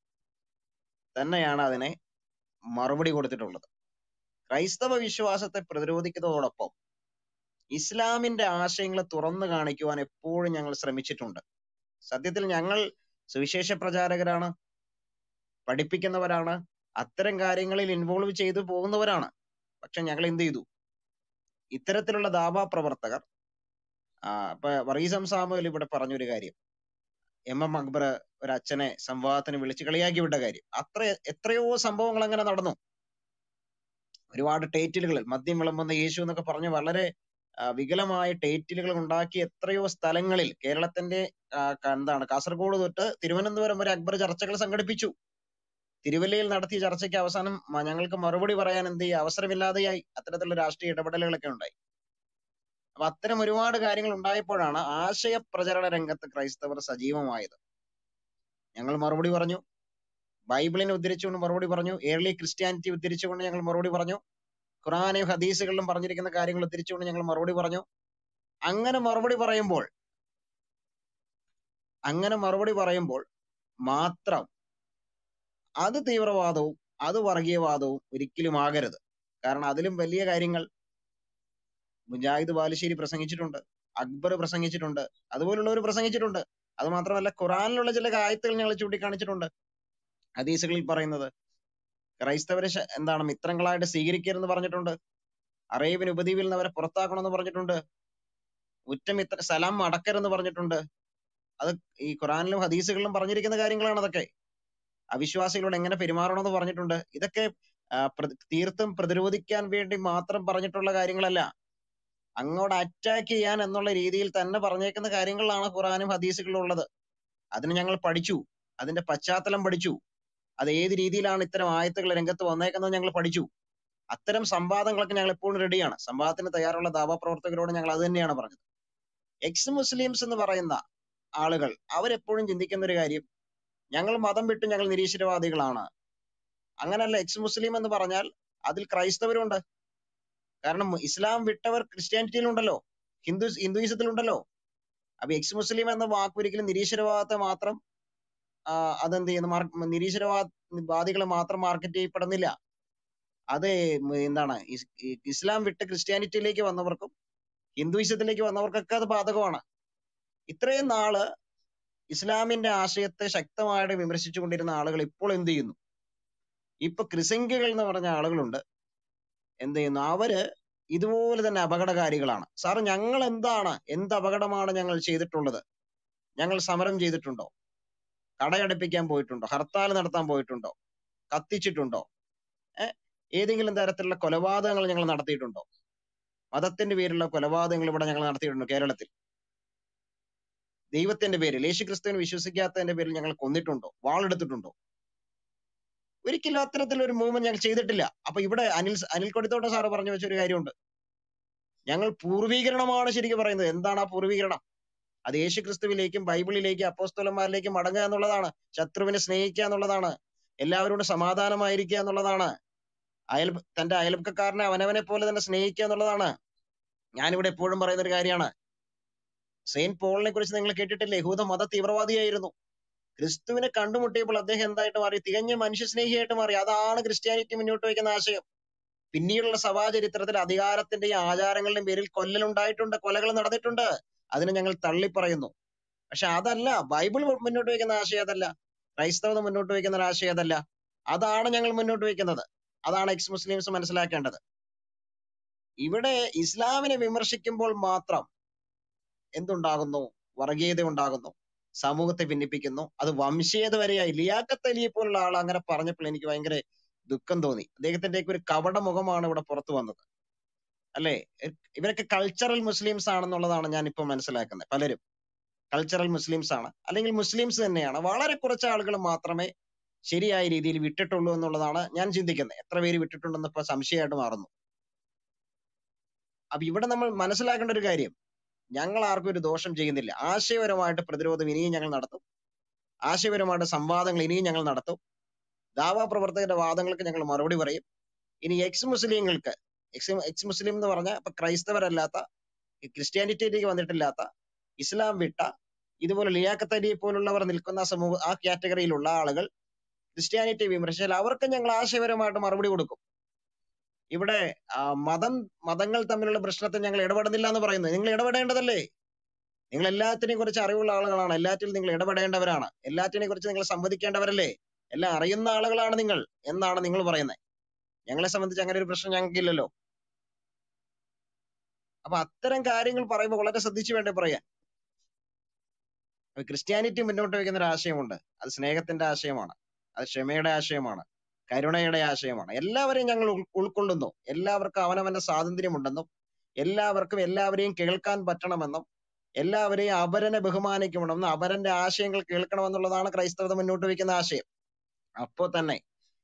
തന്നെയാണ് അതിനെ മറുപടി കൊടുത്തിട്ടുള്ളത് ക്രൈസ്തവ വിശ്വാസത്തെ പ്രതിരോധിക്കുന്നതോടൊപ്പം ഇസ്ലാമിന്റെ ആശയങ്ങളെ തുറന്നു കാണിക്കുവാൻ എപ്പോഴും ഞങ്ങൾ ശ്രമിച്ചിട്ടുണ്ട് സത്യത്തിൽ ഞങ്ങൾ സുവിശേഷ പ്രചാരകരാണ് പഠിപ്പിക്കുന്നവരാണ് അത്തരം കാര്യങ്ങളിൽ ഇൻവോൾവ് ചെയ്തു പോകുന്നവരാണ് പക്ഷെ ഞങ്ങൾ എന്ത് ചെയ്തു ഇത്തരത്തിലുള്ള ദാവാ പ്രവർത്തകർ ആ, ഇപ്പൊ വറീസം സാമുവൽ ഇവിടെ പറഞ്ഞൊരു കാര്യം എം എം അക്ബർ ഒരു അച്ഛനെ സംവാദത്തിന് വിളിച്ച് കളിയാക്കി വിട്ട കാര്യം അത്ര എത്രയോ സംഭവങ്ങൾ അങ്ങനെ നടന്നു ഒരുപാട് ടൈറ്റിലുകൾ മദ്യം വിളമ്പുന്ന യേശു എന്നൊക്കെ പറഞ്ഞ് വളരെ ആ, വികലമായ ടൈറ്റിലുകൾ ഉണ്ടാക്കി എത്രയോ സ്ഥലങ്ങളിൽ കേരളത്തിന്റെ ആ, ക- എന്താണ് കാസർഗോഡ് തൊട്ട് തിരുവനന്തപുരം വരെ അക്ബർ ചർച്ചകൾ സംഘടിപ്പിച്ചു തിരുവല്ലയിൽ നടത്തിയ ചർച്ചയ്ക്ക് അവസാനം മ- ഞങ്ങൾക്ക് മറുപടി പറയാൻ എന്ത് ചെയ്യുക അവസരമില്ലാതെയായി അത്തരത്തിലുള്ള രാഷ്ട്രീയ ഇടപെടലുകളൊക്കെ ഉണ്ടായി അപ്പൊ അത്തരം ഒരുപാട് കാര്യങ്ങൾ ഉണ്ടായപ്പോഴാണ് ആശയ പ്രചരണ രംഗത്ത് ക്രൈസ്തവർ സജീവമായത് ഞങ്ങൾ മറുപടി പറഞ്ഞു ബൈബിളിനെ ഉദ്ധരിച്ചുകൊണ്ട് മറുപടി പറഞ്ഞു ഏർലി ക്രിസ്ത്യാനിറ്റി ഉദ്ധരിച്ചുകൊണ്ട് ഞങ്ങൾ മറുപടി പറഞ്ഞു ഖുറാനെയും ഹദീസുകളിലും പറഞ്ഞിരിക്കുന്ന കാര്യങ്ങൾ ഉദ്ധരിച്ചുകൊണ്ട് ഞങ്ങൾ മറുപടി പറഞ്ഞു അങ്ങനെ മറുപടി പറയുമ്പോൾ അങ്ങനെ മറുപടി പറയുമ്പോൾ മാത്രം അത് തീവ്രവാദവും അത് വർഗീയവാദവും ഒരിക്കലും ആകരുത് കാരണം അതിലും വലിയ കാര്യങ്ങൾ മുജാഹിദ് ബാലുശ്ശേരി പ്രസംഗിച്ചിട്ടുണ്ട് അക്ബർ പ്രസംഗിച്ചിട്ടുണ്ട് അതുപോലുള്ളവർ പ്രസംഗിച്ചിട്ടുണ്ട് അത് മാത്രമല്ല ഖുറാനിലുള്ള ചില ആയത്തുകൾ ഞങ്ങൾ ചൂണ്ടിക്കാണിച്ചിട്ടുണ്ട് ഹദീസുകളിൽ പറയുന്നത് ക്രൈസ്തവരെ ശ- എന്താണ് മിത്രങ്ങളായിട്ട് സ്വീകരിക്കരുതെന്ന് പറഞ്ഞിട്ടുണ്ട് അറേബ്യൻ ഉപദ്വീപിൽ നിന്ന് അവരെ പുറത്താക്കണമെന്ന് പറഞ്ഞിട്ടുണ്ട് ഉറ്റമിത്ര സലാം അടക്കരുതെന്ന് പറഞ്ഞിട്ടുണ്ട് അത് ഈ ഖുറാനിലും ഹദീസുകളിലും പറഞ്ഞിരിക്കുന്ന കാര്യങ്ങളാണ് അതൊക്കെ അവിശ്വാസികളോട് എങ്ങനെ പെരുമാറണമെന്ന് പറഞ്ഞിട്ടുണ്ട് ഇതൊക്കെ ആ, പ്ര- തീർത്തും പ്രതിരോധിക്കാൻ വേണ്ടി മാത്രം പറഞ്ഞിട്ടുള്ള കാര്യങ്ങളല്ല അങ്ങോട്ട് അറ്റാക്ക് ചെയ്യാൻ എന്നുള്ള രീതിയിൽ തന്നെ പറഞ്ഞേക്കുന്ന കാര്യങ്ങളാണ് ഖുറാനും ഹദീസുകളിലും ഉള്ളത് അതിന് ഞങ്ങൾ പഠിച്ചു അതിന്റെ പശ്ചാത്തലം പഠിച്ചു അത് ഏത് രീതിയിലാണ് ഇത്തരം ആയത്തുകൾ രംഗത്ത് വന്നേക്കുന്നത് ഞങ്ങൾ പഠിച്ചു അത്തരം സംവാദങ്ങളൊക്കെ ഞങ്ങൾ എപ്പോഴും റെഡിയാണ് സംവാദത്തിന് തയ്യാറുള്ള ദാവാ പ്രവർത്തകരോട് ഞങ്ങൾ അത് തന്നെയാണ് പറഞ്ഞത് എക്സ് മുസ്ലിംസ് എന്ന് പറയുന്ന ആളുകൾ അവരെപ്പോഴും ചിന്തിക്കുന്ന ഒരു കാര്യം ഞങ്ങൾ മതം വിട്ട് ഞങ്ങൾ നിരീശ്വരവാദികളാണ് അങ്ങനല്ല എക്സ് മുസ്ലിം എന്ന് പറഞ്ഞാൽ അതിൽ ക്രൈസ്തവരുണ്ട് കാരണം ഇസ്ലാം വിട്ടവർ ക്രിസ്ത്യാനിറ്റിയിലുണ്ടല്ലോ ഹിന്ദു ഹിന്ദുയിസത്തിലുണ്ടല്ലോ അപ്പൊ എക്സ് മുസ്ലിം എന്ന വാക്ക് ഒരിക്കലും നിരീശ്വരവാദത്തെ മാത്രം ആ, അതെന്ത് ചെയ്യുന്നു മാർക്ക് നിരീശ്വരവാദികളെ മാത്രം മാർക്കറ്റ് ചെയ്യപ്പെടുന്നില്ല അത് ഉം എന്താണ് ഇസ്- ഈ ഇസ്ലാം വിട്ട് ക്രിസ്ത്യാനിറ്റിയിലേക്ക് വന്നവർക്കും ഹിന്ദുയിസത്തിലേക്ക് വന്നവർക്കൊക്കെ അത് ബാധകമാണ് ഇത്രയും നാള് ഇസ്ലാമിന്റെ ആശയത്തെ ശക്തമായിട്ട് വിമർശിച്ചുകൊണ്ടിരുന്ന ആളുകൾ ഇപ്പോൾ എന്ത് ചെയ്യുന്നു ഇപ്പൊ ക്രിസംഖ്യകൾ എന്ന് പറഞ്ഞ ആളുകളുണ്ട് എന്ത് ചെയ്യുന്നു അവര് ഇതുപോലെ തന്നെ അപകടകാരികളാണ് സാർ ഞങ്ങൾ എന്താണ് എന്ത് അപകടമാണ് ഞങ്ങൾ ചെയ്തിട്ടുള്ളത് ഞങ്ങൾ സമരം ചെയ്തിട്ടുണ്ടോ കടയടപ്പിക്കാൻ പോയിട്ടുണ്ടോ ഹർത്താൽ നടത്താൻ പോയിട്ടുണ്ടോ കത്തിച്ചിട്ടുണ്ടോ ഏഹ് ഏതെങ്കിലും തരത്തിലുള്ള കൊലപാതകങ്ങൾ ഞങ്ങൾ നടത്തിയിട്ടുണ്ടോ മതത്തിന്റെ പേരിലുള്ള കൊലപാതകങ്ങൾ ഇവിടെ ഞങ്ങൾ നടത്തിയിട്ടുണ്ടോ കേരളത്തിൽ ദൈവത്തിന്റെ പേരിൽ യേശു ക്രിസ്തുവിനെ വിശ്വസിക്കാത്തതിന്റെ പേരിൽ ഞങ്ങൾ കൊന്നിട്ടുണ്ടോ വാളെടുത്തിട്ടുണ്ടോ ഒരിക്കലും അത്തരത്തിലൊരു മൂവ്മെന്റ് ഞങ്ങൾ ചെയ്തിട്ടില്ല അപ്പൊ ഇവിടെ അനിൽ അനിൽ കൊടിത്തോട്ട സാറ് പറഞ്ഞു വെച്ചൊരു കാര്യമുണ്ട് ഞങ്ങൾ പൂർവീകരണമാണ് ശരിക്കും പറയുന്നത് എന്താണ് ആ പൂർവീകരണം അത് യേശു ക്രിസ്തുവിലേക്കും ബൈബിളിലേക്കും അപ്പോസ്തലന്മാരിലേക്കും മടങ്ങുക എന്നുള്ളതാണ് ശത്രുവിനെ സ്നേഹിക്കുക എന്നുള്ളതാണ് എല്ലാവരോടും സമാധാനമായിരിക്കുക എന്നുള്ളതാണ് അയൽ തന്റെ അയൽപ്പക്കാരനെ അവനവനെ പോലെ തന്നെ സ്നേഹിക്കുക എന്നുള്ളതാണ് ഞാനിവിടെ എപ്പോഴും പറയുന്ന ഒരു കാര്യമാണ് സെയിന്റ് പോളിനെ കുറിച്ച് നിങ്ങൾ കേട്ടിട്ടില്ലേ യഹൂദ മത തീവ്രവാദിയായിരുന്നു ക്രിസ്തുവിനെ കണ്ടുമുട്ടിയപ്പോൾ അദ്ദേഹം എന്തായിട്ട് മാറി തികഞ്ഞ മനുഷ്യസ്നേഹിയായിട്ട് മാറി അതാണ് ക്രിസ്ത്യാനിറ്റി മുന്നോട്ട് വയ്ക്കുന്ന ആശയം പിന്നീടുള്ള സഭാചരിത്രത്തിൽ അധികാരത്തിന്റെയും ആചാരങ്ങളുടെയും പേരിൽ കൊല്ലലുണ്ടായിട്ടുണ്ട് കൊലകൾ നടന്നിട്ടുണ്ട് അതിനെ ഞങ്ങൾ തള്ളിപ്പറയുന്നു പക്ഷെ അതല്ല ബൈബിൾ മുന്നോട്ട് വയ്ക്കുന്ന ആശയം അതല്ല ക്രൈസ്തവത മുന്നോട്ട് വയ്ക്കുന്ന ഒരു ആശയം അതല്ല അതാണ് ഞങ്ങൾ മുന്നോട്ട് വെക്കുന്നത് അതാണ് എക്സ് മുസ്ലിംസ് മനസ്സിലാക്കേണ്ടത് ഇവിടെ ഇസ്ലാമിനെ വിമർശിക്കുമ്പോൾ മാത്രം എന്തുണ്ടാകുന്നു വർഗീയത ഉണ്ടാകുന്നു സമൂഹത്തെ ഭിന്നിപ്പിക്കുന്നു അത് വംശീയത വരെയായി ലിയാഖത്ത് അലിയെ പോലുള്ള ആൾ അങ്ങനെ പറഞ്ഞപ്പോൾ എനിക്ക് ഭയങ്കര ദുഃഖം തോന്നി അദ്ദേഹത്തിന്റെ ഒരു കപട മുഖമാണ് ഇവിടെ പുറത്തു വന്നത് അല്ലെ ഇവരൊക്കെ കൾച്ചറൽ മുസ്ലിംസ് ആണെന്നുള്ളതാണ് ഞാൻ ഇപ്പൊ മനസ്സിലാക്കുന്നത് പലരും കൾച്ചറൽ മുസ്ലിംസ് ആണ് അല്ലെങ്കിൽ മുസ്ലിംസ് തന്നെയാണ് വളരെ കുറച്ച് ആളുകൾ മാത്രമേ ശരിയായ രീതിയിൽ വിട്ടിട്ടുള്ളൂ എന്നുള്ളതാണ് ഞാൻ ചിന്തിക്കുന്നത് എത്ര പേര് വിട്ടിട്ടുണ്ടെന്ന് ഇപ്പൊ സംശയമായിട്ട് മാറുന്നു അപ്പൊ ഇവിടെ നമ്മൾ മനസ്സിലാക്കേണ്ട ഒരു കാര്യം ഞങ്ങൾ ആർക്കും ഒരു ദോഷം ചെയ്യുന്നില്ല ആശയപരമായിട്ട് പ്രതിരോധം ഇനിയും ഞങ്ങൾ നടത്തും ആശയപരമായിട്ട് സംവാദങ്ങൾ ഇനിയും ഞങ്ങൾ നടത്തും ദാവാ പ്രവർത്തകരുടെ വാദങ്ങൾക്ക് ഞങ്ങൾ മറുപടി പറയും ഇനി എക്സ് മുസ്ലിങ്ങൾക്ക് എക്സ് എക്സ് മുസ്ലിം എന്ന് പറഞ്ഞാൽ ഇപ്പൊ ക്രൈസ്തവരല്ലാത്ത ഈ ക്രിസ്ത്യാനിറ്റിയിലേക്ക് വന്നിട്ടില്ലാത്ത ഇസ്ലാം വിട്ട ഇതുപോലെ ലിയാഖത്ത് അലിയെ പോലുള്ളവർ നിൽക്കുന്ന സമൂഹ ആ കാറ്റഗറിയിലുള്ള ആളുകൾ ക്രിസ്ത്യാനിറ്റി വിമർശിച്ചാൽ അവർക്ക് ഞങ്ങൾ ആശയപരമായിട്ട് മറുപടി കൊടുക്കും ഇവിടെ ആ, മതം മതങ്ങൾ തമ്മിലുള്ള പ്രശ്നത്തിൽ ഞങ്ങൾ ഇടപെടുന്നില്ല എന്ന് പറയുന്നത് നിങ്ങൾ ഇടപെടേണ്ടതല്ലേ നിങ്ങൾ എല്ലാത്തിനെയും കുറിച്ച് അറിവുള്ള ആളുകളാണ് എല്ലാറ്റിലും നിങ്ങൾ ഇടപെടേണ്ടവരാണ് എല്ലാറ്റിനെ കുറിച്ച് നിങ്ങൾ സംവദിക്കേണ്ടവരല്ലേ എല്ലാം അറിയുന്ന ആളുകളാണ് നിങ്ങൾ എന്നാണ് നിങ്ങൾ പറയുന്നത് ഞങ്ങളെ സംബന്ധിച്ച് അങ്ങനെ ഒരു പ്രശ്നം ഞങ്ങൾക്കില്ലല്ലോ അപ്പൊ അത്തരം കാര്യങ്ങൾ പറയുമ്പോൾ വളരെ ശ്രദ്ധിച്ചു വേണ്ടേ പറയാൻ അപ്പൊ ക്രിസ്ത്യാനിറ്റി മുന്നോട്ട് വയ്ക്കുന്ന ഒരു ആശയമുണ്ട് അത് സ്നേഹത്തിന്റെ ആശയമാണ് അത് ക്ഷമയുടെ ആശയമാണ് കരുണയുടെ ആശയമാണ് എല്ലാവരെയും ഞങ്ങൾ ഉൾ- ഉൾക്കൊള്ളുന്നു എല്ലാവർക്കും അവനവന്റെ സ്വാതന്ത്ര്യമുണ്ടെന്നും എല്ലാവർക്കും എല്ലാവരെയും കേൾക്കാൻ പറ്റണമെന്നും എല്ലാവരെയും അപരനെ ബഹുമാനിക്കണമെന്നും അപരന്റെ ആശയങ്ങൾ കേൾക്കണമെന്നുള്ളതാണ് ക്രൈസ്തവത മുന്നോട്ട് വയ്ക്കുന്ന ആശയം അപ്പോ തന്നെ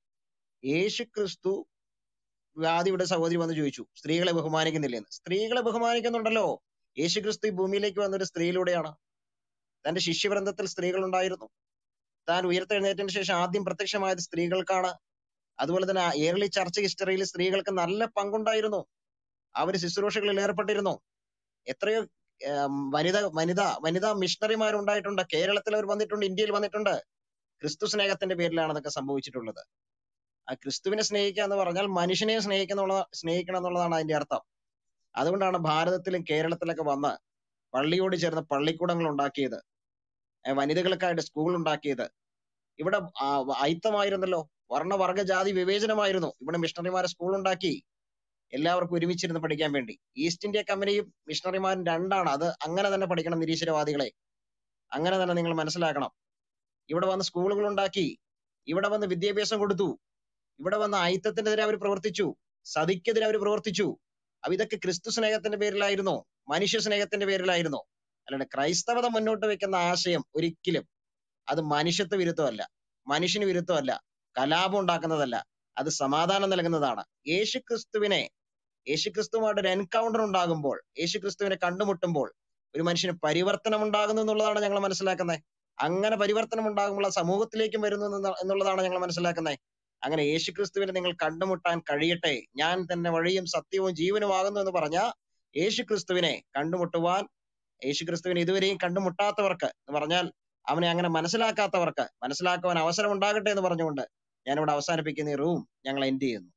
യേശു ക്രിസ്തു വ്യാധിയുടെ സഹോദരി വന്ന് ചോദിച്ചു സ്ത്രീകളെ ബഹുമാനിക്കുന്നില്ലെന്ന് സ്ത്രീകളെ ബഹുമാനിക്കുന്നുണ്ടല്ലോ യേശു ക്രിസ്തു ഈ ഭൂമിയിലേക്ക് വന്ന ഒരു സ്ത്രീയിലൂടെയാണ് തന്റെ ശിഷ്യവൃന്ദത്തിൽ സ്ത്രീകൾ ഉണ്ടായിരുന്നു താൻ ഉയർത്തെഴുന്നേറ്റതിന് ശേഷം ആദ്യം പ്രത്യക്ഷമായത് സ്ത്രീകൾക്കാണ് അതുപോലെ തന്നെ ഏർലി ചർച്ച് ഹിസ്റ്ററിയിൽ സ്ത്രീകൾക്ക് നല്ല പങ്കുണ്ടായിരുന്നു അവർ ശുശ്രൂഷകളിൽ ഏർപ്പെട്ടിരുന്നു എത്രയോ ഏം, വനിത വനിത വനിതാ മിഷണറിമാരുണ്ടായിട്ടുണ്ട് കേരളത്തിൽ അവർ വന്നിട്ടുണ്ട് ഇന്ത്യയിൽ വന്നിട്ടുണ്ട് ക്രിസ്തു സ്നേഹത്തിന്റെ പേരിലാണ് അതൊക്കെ സംഭവിച്ചിട്ടുള്ളത് ആ ക്രിസ്തുവിനെ സ്നേഹിക്കുക എന്ന് പറഞ്ഞാൽ മനുഷ്യനെ സ്നേഹിക്കുന്ന സ്നേഹിക്കണം എന്നുള്ളതാണ് അതിന്റെ അർത്ഥം അതുകൊണ്ടാണ് ഭാരതത്തിലും കേരളത്തിലൊക്കെ വന്ന് പള്ളിയോട് ചേർന്ന് പള്ളിക്കൂടങ്ങൾ ഉണ്ടാക്കിയത് ഏ, വനിതകൾക്കായിട്ട് സ്കൂൾ ഉണ്ടാക്കിയത് ഇവിടെ ആ, അയിത്തമായിരുന്നല്ലോ വർണ്ണ വർഗ ജാതി വിവേചനമായിരുന്നു ഇവിടെ മിഷണറിമാരെ സ്കൂൾ ഉണ്ടാക്കി എല്ലാവർക്കും ഒരുമിച്ചിരുന്ന് പഠിക്കാൻ വേണ്ടി ഈസ്റ്റ് ഇന്ത്യ കമ്പനിയും മിഷണറിമാരും രണ്ടാണ് അത് അങ്ങനെ തന്നെ പഠിക്കണം നിരീശ്വരവാദികളെ അങ്ങനെ തന്നെ നിങ്ങൾ മനസ്സിലാക്കണം ഇവിടെ വന്ന് സ്കൂളുകൾ ഉണ്ടാക്കി ഇവിടെ വന്ന് വിദ്യാഭ്യാസം കൊടുത്തു ഇവിടെ വന്ന് അയിത്തത്തിനെതിരെ അവർ പ്രവർത്തിച്ചു സതിക്കെതിരെ അവർ പ്രവർത്തിച്ചു അപ്പൊ ഇതൊക്കെ ക്രിസ്തു സ്നേഹത്തിന്റെ പേരിലായിരുന്നോ മനുഷ്യ സ്നേഹത്തിന്റെ പേരിലായിരുന്നോ അല്ലാണ്ട് ക്രൈസ്തവത മുന്നോട്ട് വെക്കുന്ന ആശയം ഒരിക്കലും അത് മനുഷ്യത്വ വിരുദ്ധമല്ല മനുഷ്യന് വിരുദ്ധമല്ല കലാപം ഉണ്ടാക്കുന്നതല്ല അത് സമാധാനം നൽകുന്നതാണ് യേശു ക്രിസ്തുവിനെ യേശു ക്രിസ്തുവുമായിട്ട് ഒരു എൻകൗണ്ടർ ഉണ്ടാകുമ്പോൾ യേശു ക്രിസ്തുവിനെ കണ്ടുമുട്ടുമ്പോൾ ഒരു മനുഷ്യന് പരിവർത്തനം ഉണ്ടാകുന്നു എന്നുള്ളതാണ് ഞങ്ങൾ മനസ്സിലാക്കുന്നത് അങ്ങനെ പരിവർത്തനം ഉണ്ടാകുമ്പോൾ അത് സമൂഹത്തിലേക്കും വരുന്നു എന്ന- എന്നുള്ളതാണ് ഞങ്ങൾ മനസ്സിലാക്കുന്നത് അങ്ങനെ യേശു ക്രിസ്തുവിനെ നിങ്ങൾ കണ്ടുമുട്ടാൻ കഴിയട്ടെ ഞാൻ തന്നെ വഴിയും സത്യവും ജീവനുമാകുന്നു എന്ന് പറഞ്ഞ യേശു ക്രിസ്തുവിനെ കണ്ടുമുട്ടുവാൻ യേശു ക്രിസ്തുവിനെ ഇതുവരെയും കണ്ടുമുട്ടാത്തവർക്ക് എന്ന് പറഞ്ഞാൽ അവനെ അങ്ങനെ മനസ്സിലാക്കാത്തവർക്ക് മനസ്സിലാക്കുവാൻ അവസരം ഉണ്ടാകട്ടെ എന്ന് പറഞ്ഞുകൊണ്ട് ഞാനിവിടെ അവസാനിപ്പിക്കുന്ന ഈ റൂം ഞങ്ങൾ എൻഡ് ചെയ്യുന്നു